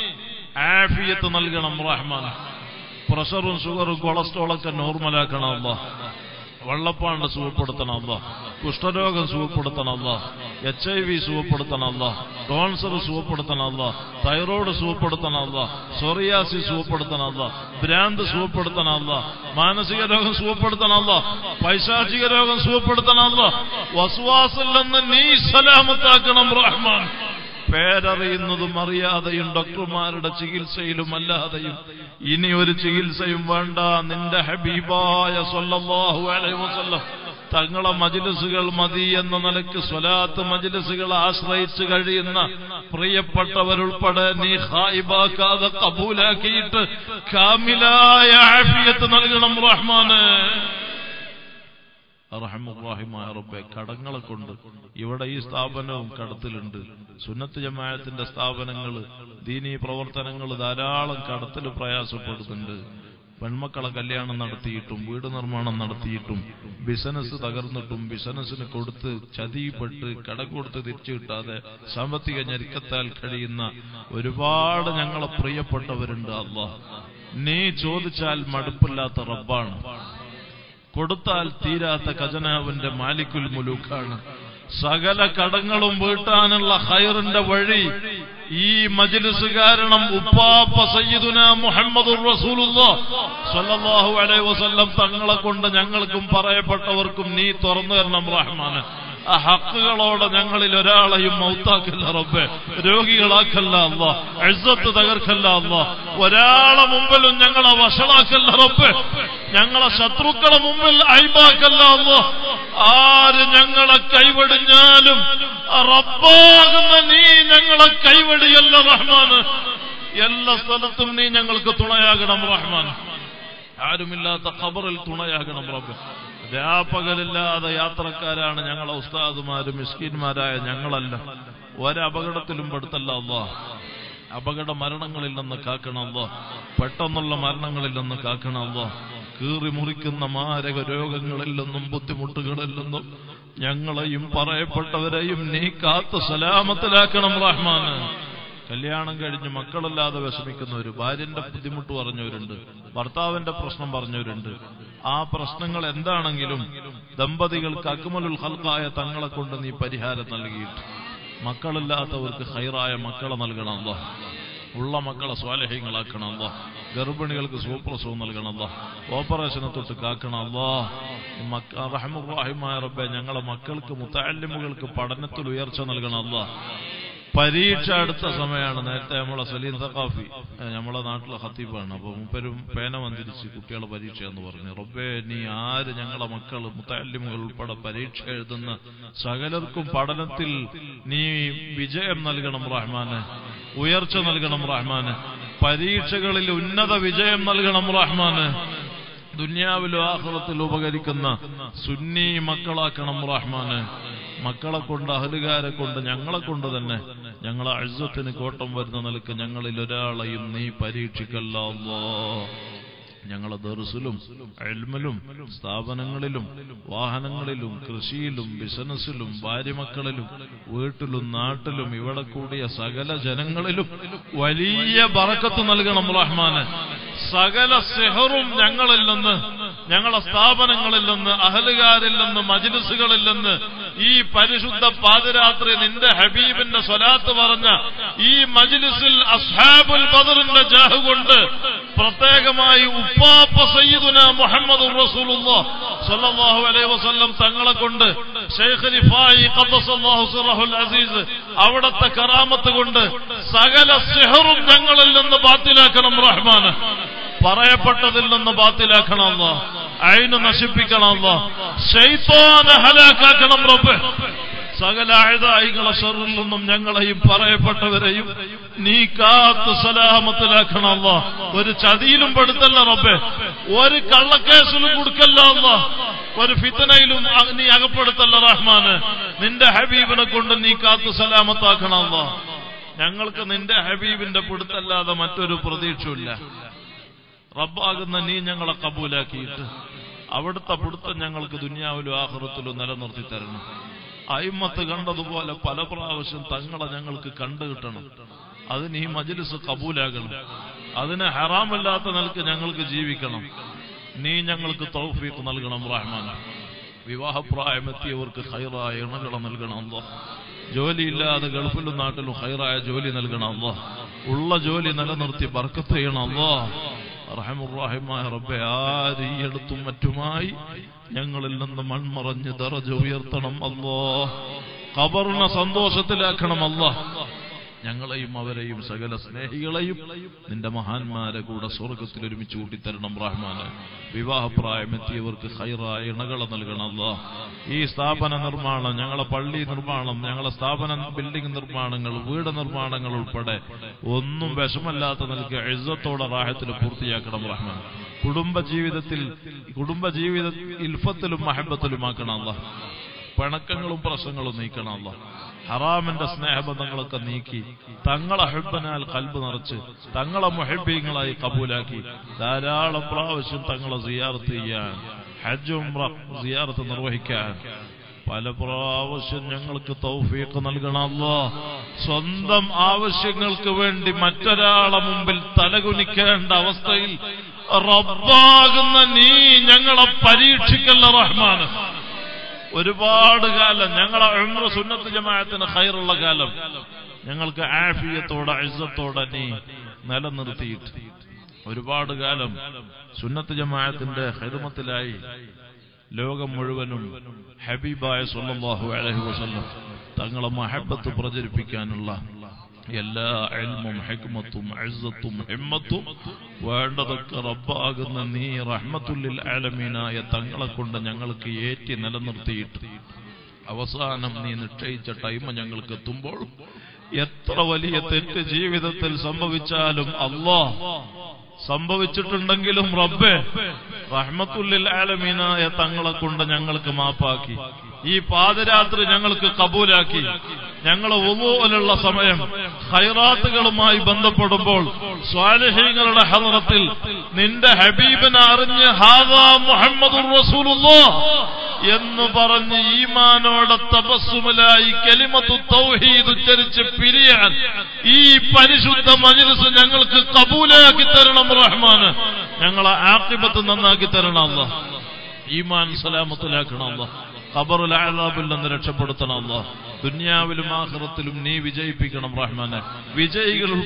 ആഫിയത്ത് നൽകണം റഹ്മാൻ പ്രഷറും ഷുഗറും കൊളസ്ട്രോളൊക്കെ നോർമലാക്കണം അല്ലാ വെള്ളപ്പാണ്ട് സുഖപ്പെടുത്തണമല്ല കുഷ്ഠരോഗം സുഖപ്പെടുത്തണമല്ല എച്ച് ഐ വി സുഖപ്പെടുത്തണമല്ല ടോൺസർ സുഖപ്പെടുത്തണമല്ല തൈറോയ്ഡ് സുഖപ്പെടുത്തണമല്ല സോറിയാസി സുഖപ്പെടുത്തണമല്ല ഭ്രാന്ത് സുഖപ്പെടുത്തണമല്ല മാനസിക രോഗം സുഖപ്പെടുത്തണമല്ല പൈശാചിക രോഗം സുഖപ്പെടുത്തണമല്ല വസുവാസിൽ നിന്ന് നീ സലാമത്താക്കണം റഹ്മാൻ പേരറിയുന്നതും അറിയാതെയും ഡോക്ടർമാരുടെ ചികിത്സയിലും അല്ലാതെയും ഇനി ഒരു ചികിത്സയും വേണ്ട നിന്റെ ഹബീബായ സല്ലല്ലാഹു അലൈഹി വസല്ലം തങ്ങളെ മജിലിസുകൾ മതി എന്ന നിലക്ക് സ്വലാത്ത് മജിലിസുകൾ ആശ്രയിച്ച് കഴിയുന്ന പ്രിയപ്പെട്ടവരുൾപ്പെടെ നീ ഹായിബാക്കാതെ കബൂലാക്കിയിട്ട് കാമിലായ ആഫിയത്ത് നൽകണം റഹ്മാന് റഹമുറാഹിമായ റബ്ബെ കടങ്ങളെ കൊണ്ട് ഇവിടെ ഈ സ്ഥാപനവും കടത്തിലുണ്ട് സുന്നത്ത് ജമാഅത്തിന്റെ സ്ഥാപനങ്ങൾ ദീനീ പ്രവർത്തനങ്ങൾ ധാരാളം കടത്തിൽ പ്രയാസപ്പെടുന്നുണ്ട് പെൺമക്കളെ കല്യാണം നടത്തിയിട്ടും വീട് നിർമ്മാണം നടത്തിയിട്ടും ബിസിനസ് തകർന്നിട്ടും ബിസിനസ്സിന് കൊടുത്ത് ചതിപ്പെട്ട് കട കൊടുത്ത് തിരിച്ചു കിട്ടാതെ സാമ്പത്തിക ഞെരുക്കത്താൽ കഴിയുന്ന ഒരുപാട് ഞങ്ങളെ പ്രിയപ്പെട്ടവരുണ്ട് അള്ളാഹ് നീ ചോദിച്ചാൽ മടുപ്പില്ലാത്ത റബ്ബാണ് കൊടുത്താൽ തീരാത്ത ഖജനാവിന്റെ മാലിക്കുൽ മുലൂക്കാണ് സകല കടങ്ങളും വീട്ടാനുള്ള ഹൈറിന്റെ വഴി ഈ മജ്ലിസ് കാരണം ഉപ്പാപ്പ സയ്യിദുന മുഹമ്മദ് സല്ലല്ലാഹു അലൈഹി വസല്ലം തങ്ങളെ കൊണ്ട് ഞങ്ങൾക്കും പറയപ്പെട്ടവർക്കും നീ തുറന്നു തരണം റഹ്മാന് ആ ഹക്കുകളോടെ ഞങ്ങളിൽ ഒരാളെയും മൗത്താക്കല്ല റബ്ബെ രോഗികളാക്കല്ല അല്ല എഴുത്ത് തകർക്കല്ല അല്ല ഒരാളെ മുമ്പിലും ഞങ്ങളെ വഷളാക്കല്ല റബ്ബെ ഞങ്ങളെ ശത്രുക്കളെ മുമ്പിൽ അയിബാക്കല്ല അല്ല ആര് ഞങ്ങളെ കൈവടിഞ്ഞാലും റബ്ബാകുന്ന നീ ഞങ്ങളെ കൈവടിയല്ല റഹ്മാന് എല്ലാ സ്ഥലത്തും നീ ഞങ്ങൾക്ക് തുണയാകണം റഹ്മാൻ ആരുമില്ലാത്ത ഖബറിൽ തുണയാകണം റബ്ബ് രാപ്പകലില്ലാതെ യാത്രക്കാരാണ് ഞങ്ങളെ ഉസ്താദുമാരും മിസ്കീന്മാരായ ഞങ്ങളല്ല ഒരപകടത്തിലും പെടുത്തല്ല അല്ലാ അപകട മരണങ്ങളിൽ നിന്ന് കാക്കണം അല്ലാ പെട്ടെന്നുള്ള മരണങ്ങളിൽ നിന്ന് കാക്കണം അല്ലാ കീറി മുറിക്കുന്ന മാരക രോഗങ്ങളിൽ നിന്നും ബുദ്ധിമുട്ടുകളിൽ നിന്നും ഞങ്ങളെയും പറയപ്പെട്ടവരെയും നീ കാത്ത് സലാമത്തിലാക്കണം റഹ്മാന് കല്യാണം കഴിഞ്ഞ് മക്കളില്ലാതെ വിഷമിക്കുന്നവര് ഭാര്യന്റെ ബുദ്ധിമുട്ട് പറഞ്ഞവരുണ്ട് ഭർത്താവിന്റെ പ്രശ്നം പറഞ്ഞവരുണ്ട് ആ പ്രശ്നങ്ങൾ എന്താണെങ്കിലും ദമ്പതികൾക്ക് അക്മലുൽ ഹൽക്കായ തങ്ങളെ കൊണ്ട് നീ പരിഹാരം നൽകിയിട്ട് മക്കളില്ലാത്തവർക്ക് ഹൈറായ മക്കളെ നൽകണമല്ലോ ഉള്ള മക്കളെ സ്വാലഹ്യങ്ങളാക്കണമല്ലോ ഗർഭിണികൾക്ക് സുപ്രസവം നൽകണമല്ലോ ഓപ്പറേഷനെ തൊട്ട് കാക്കണമല്ലോ റഹമുറാഹിമായ റബ്ബെ ഞങ്ങളെ മക്കൾക്ക് മുത്താലിമുകൾക്ക് പഠനത്തിൽ ഉയർച്ച നൽകണമല്ലോ പരീക്ഷ അടുത്ത സമയമാണ് നേരത്തെ നമ്മളെ സലീം സഖാഫി ഏ, നമ്മളെ നാട്ടിലെ ഹത്തീബാണ് അപ്പൊ മുപ്പരും പേന വന്തിരിച്ച് കുട്ടികളെ പരീക്ഷ എന്ന് പറഞ്ഞു റബ്ബേ നീ ആര് ഞങ്ങളെ മക്കൾ മുത്താലിമുകൾ ഉൾപ്പെടെ പരീക്ഷ എഴുതുന്ന സകലർക്കും പഠനത്തിൽ നീ വിജയം നൽകണം റഹ്മാന് ഉയർച്ച നൽകണം റഹ്മാന് പരീക്ഷകളിൽ ഉന്നത വിജയം നൽകണം റഹ്മാന് ദുന്യാവിലും ആഹ്റത്തിലും ഉപകരിക്കുന്ന സുന്നി മക്കളാക്കണം റഹ്മാന് മക്കളെ കൊണ്ട് അഹലുകാരെ കൊണ്ട് ഞങ്ങളെ കൊണ്ട് തന്നെ ഞങ്ങളെ അഴുസത്തിന് കോട്ടം വരുന്ന നിലക്ക് ഞങ്ങളിൽ ഒരാളെയും നീ പരീക്ഷിക്കല്ല അല്ലാ. ഞങ്ങളെ ദർസിലും എൽമലും സ്ഥാപനങ്ങളിലും വാഹനങ്ങളിലും കൃഷിയിലും ബിസിനസ്സിലും ഭാര്യമക്കളിലും വീട്ടിലും നാട്ടിലും ഇവിടെ കൂടിയ സകല ജനങ്ങളിലും വലിയ ബറക്കത്ത് നൽകണം റഹ്മാന് സകല സെഹറും ഞങ്ങളിൽ നിന്ന് ഞങ്ങളെ സ്ഥാപനങ്ങളിൽ നിന്ന് അഹലുകാരിൽ നിന്ന് മജിലിസുകളിൽ നിന്ന് ഈ പരിശുദ്ധ പാതിരാത്രി നിന്റെ ഹബീബിന്റെ സ്വലാത്ത് പറഞ്ഞ ഈ മജിലിസിൽ അസ്ഹാബുൽ ബദറിന്റെ ജാഹ് കൊണ്ട് പ്രത്യേകമായി ഉപ്പാപ്പ സയ്യിദുന മുഹമ്മദ് സല്ലല്ലാഹു അലൈഹി വസല്ലം തങ്ങളെ കൊണ്ട് ഷെയ്ഖ് റിഫായി ഖദ്ദസല്ലാഹു സിറഹുൽ അസീസ് അവിടത്തെ കറാമത്ത് കൊണ്ട് സകല സിഹറും ഞങ്ങളിൽ നിന്ന് ബാത്തിലാക്കണം റഹ്മാന് പറയപ്പെട്ടതിൽ നിന്ന് ബാത്തിലാക്കണം അല്ലാ. അയിന് നശിപ്പിക്കണം അല്ലാ. ശൈത്താനെ ഹലാക്കാക്കണം റബ്ബ് സകല അഴുതായികളെ ഷറിൽ നിന്നും ഞങ്ങളെയും പറയപ്പെട്ടവരെയും നീ കാത്ത് സലാമത്തിലാക്കണം അല്ലാ. ഒരു ചതിയിലും പെടുത്തല്ല റബ്ബെ ഒരു കള്ളക്കേസിലും കൊടുക്കല്ല അല്ലാ. ഒരു ഫിത്തനയിലും അ- നീ അകപ്പെടുത്തല്ല റഹ്മാന് നിന്റെ ഹബീബിനെ കൊണ്ട് നീ കാത്ത് സലാമത്താക്കണം അല്ലാ. ഞങ്ങൾക്ക് നിന്റെ ഹബീബിന്റെ പിടുത്തല്ലാതെ മറ്റൊരു പ്രതീക്ഷയില്ല റബ്ബാകുന്ന നീ ഞങ്ങളെ കബൂലാക്കിയിട്ട് അവിടുത്തെ പിടുത്തം ഞങ്ങൾക്ക് ദുനിയാവിലും ആഹൃത്തിലും നിലനിർത്തി തരണം അയിമത്ത് കണ്ടതുപോലെ പല പ്രാവശ്യം തങ്ങളെ ഞങ്ങൾക്ക് കണ്ടു കിട്ടണം അതിന് ഈ മജ്ലിസ് കബൂലാകണം അതിന് ഹറാമല്ലാത്ത നിലക്ക് ഞങ്ങൾക്ക് ജീവിക്കണം നീ ഞങ്ങൾക്ക് തൗഫീഖ് നൽകണം റഹ്മാൻ വിവാഹപ്രായമെത്തിയവർക്ക് ഹൈറായ ഇണകളെ നൽകണം അല്ലോ ജോലിയില്ലാതെ ഗൾഫിലും നാട്ടിലും ഹൈറായ ജോലി നൽകണം അല്ലോ ഉള്ള ജോലി നിലനിർത്തി ബർക്കത്ത് ചെയ്യണം അല്ലോ റഹമുറാഹിമായ റബ്ബെ ആര് ഈ അടുത്തും മറ്റുമായി ഞങ്ങളിൽ നിന്ന് മൺമറഞ്ഞ് ദറജ ഉയർത്തണം അല്ലോ ഖബറിനെ സന്തോഷത്തിലാക്കണം അല്ലോ ഞങ്ങളെയും അവരെയും സകല സ്നേഹികളെയും നിന്റെ മഹാന്മാരെ കൂടെ സ്വർഗത്തിൽ ഒരുമിച്ച് കൂട്ടിത്തരണം റഹ്മാന് വിവാഹപ്രായമെത്തിയവർക്ക് ഹൈറായ ഇണകളെ നൽകണം അല്ലാ ഈ സ്ഥാപന നിർമ്മാണം ഞങ്ങളെ പള്ളി നിർമ്മാണം ഞങ്ങളെ സ്ഥാപന ബിൽഡിംഗ് നിർമ്മാണങ്ങൾ വീട് നിർമ്മാണങ്ങൾ ഉൾപ്പെടെ ഒന്നും വിഷമല്ലാത്ത നിലക്ക് എഴുതത്തോടെ റാഹത്തിൽ പൂർത്തിയാക്കണം റഹ്മാൻ കുടുംബ ജീവിതത്തിൽ കുടുംബ ജീവിത ഇൽഫത്തിലും മഹബത്തിലുമാക്കണം അല്ലാ പിണക്കങ്ങളും പ്രശ്നങ്ങളും നീക്കണം അല്ല ഹറാമിന്റെ സ്നേഹബന്ധങ്ങളൊക്കെ നീക്കി തങ്ങളെ ഹെബനാൽ കൽബ് നിറച്ച് തങ്ങളെ മുഹബീങ്ങളായി കബൂലാക്കി ധാരാളം പ്രാവശ്യം തങ്ങളെ സിയാറത്ത് ചെയ്യാൻ ഹജ്ജ് ഉംറ സിയാറത്ത് നിർവഹിക്കാൻ പല പ്രാവശ്യം ഞങ്ങൾക്ക് തൗഫീഖ് നൽകണമല്ലോ സ്വന്തം ആവശ്യങ്ങൾക്ക് വേണ്ടി മറ്റൊരാളെ മുമ്പിൽ തലകുനിക്കേണ്ട അവസ്ഥയിൽ റബ്ബാകുന്ന നീ ഞങ്ങളെ പരീക്ഷിക്കല്ല റഹ്മാന് ഒരുപാട് കാലം ഞങ്ങളെ ഉംറ സുന്നത്ത് ജമാഅത്തിന് ഖൈറുള്ള കാലം ഞങ്ങൾക്ക് ആഫിയത്തോടെ ഇസ്സത്തോടെ നീ നിലനിർത്തിയിട്ട് ഒരുപാട് കാലം സുന്നത്ത് ജമാഅത്തിന്റെ ഹിദമത്തിലായി ലോകം മുഴുവനും ഹബീബായ സല്ലല്ലാഹു അലൈഹി വസല്ലം തങ്ങളെ മഹബത്ത് പ്രചരിപ്പിക്കാനുള്ള എല്ലാ എൽമും ഹെക്മത്തും അഴ്സത്തും ഹിമ്മത്തും വേണ്ടതൊക്കെ റബ്ബാകുന്ന നീ റഹ്മത്തുല്ലിൽ ആലമീനായ തങ്ങളെ കൊണ്ട് ഞങ്ങൾക്ക് ഏറ്റി നിലനിർത്തിയിട്ട് അവസാനം നീ നിശ്ചയിച്ച ടൈം ഞങ്ങൾക്ക് എത്തുമ്പോൾ എത്ര വലിയ തെറ്റ് ജീവിതത്തിൽ സംഭവിച്ചാലും അള്ളാ സംഭവിച്ചിട്ടുണ്ടെങ്കിലും റബ്ബെ റഹ്മത്തുല്ലിൽ ആലമീനായ തങ്ങളെ കൊണ്ട് ഞങ്ങൾക്ക് മാപ്പാക്കി ഈ പാതിരാത്രി ഞങ്ങൾക്ക് കബൂലാക്കി ഞങ്ങളെ ഉവോലുള്ള സമയം ഹൈറാത്തുകളുമായി ബന്ധപ്പെടുമ്പോൾ സ്വാലിഹീങ്ങളുടെ ഹലറത്തിൽ നിന്റെ ഹബീബിനെ അറിഞ്ഞ് ഹാദാ മുഹമ്മദ് എന്ന് പറഞ്ഞ് ഈമാനോടെ തപസ്സുമലായി കലിമത്തു തൗഹീദ് ഉച്ചരിച്ച് പിരിയാൻ ഈ പരിശുദ്ധ മജ്ലിസ് ഞങ്ങൾക്ക് കബൂലാക്കി തരണം റഹ്മാന് ഞങ്ങളെ ആക്കിബത്ത് നന്നാക്കി തരണം അല്ല ഈമാൻ സലാമത്തിലാക്കണം അല്ല ഖബറുൽ അഴാബിൽ നിന്ന് രക്ഷപ്പെടുത്തണം അല്ല ദുന്യാവിലും ആഖിറത്തിലും നീ വിജയിപ്പിക്കണം റഹ്മാനെ വിജയികൾ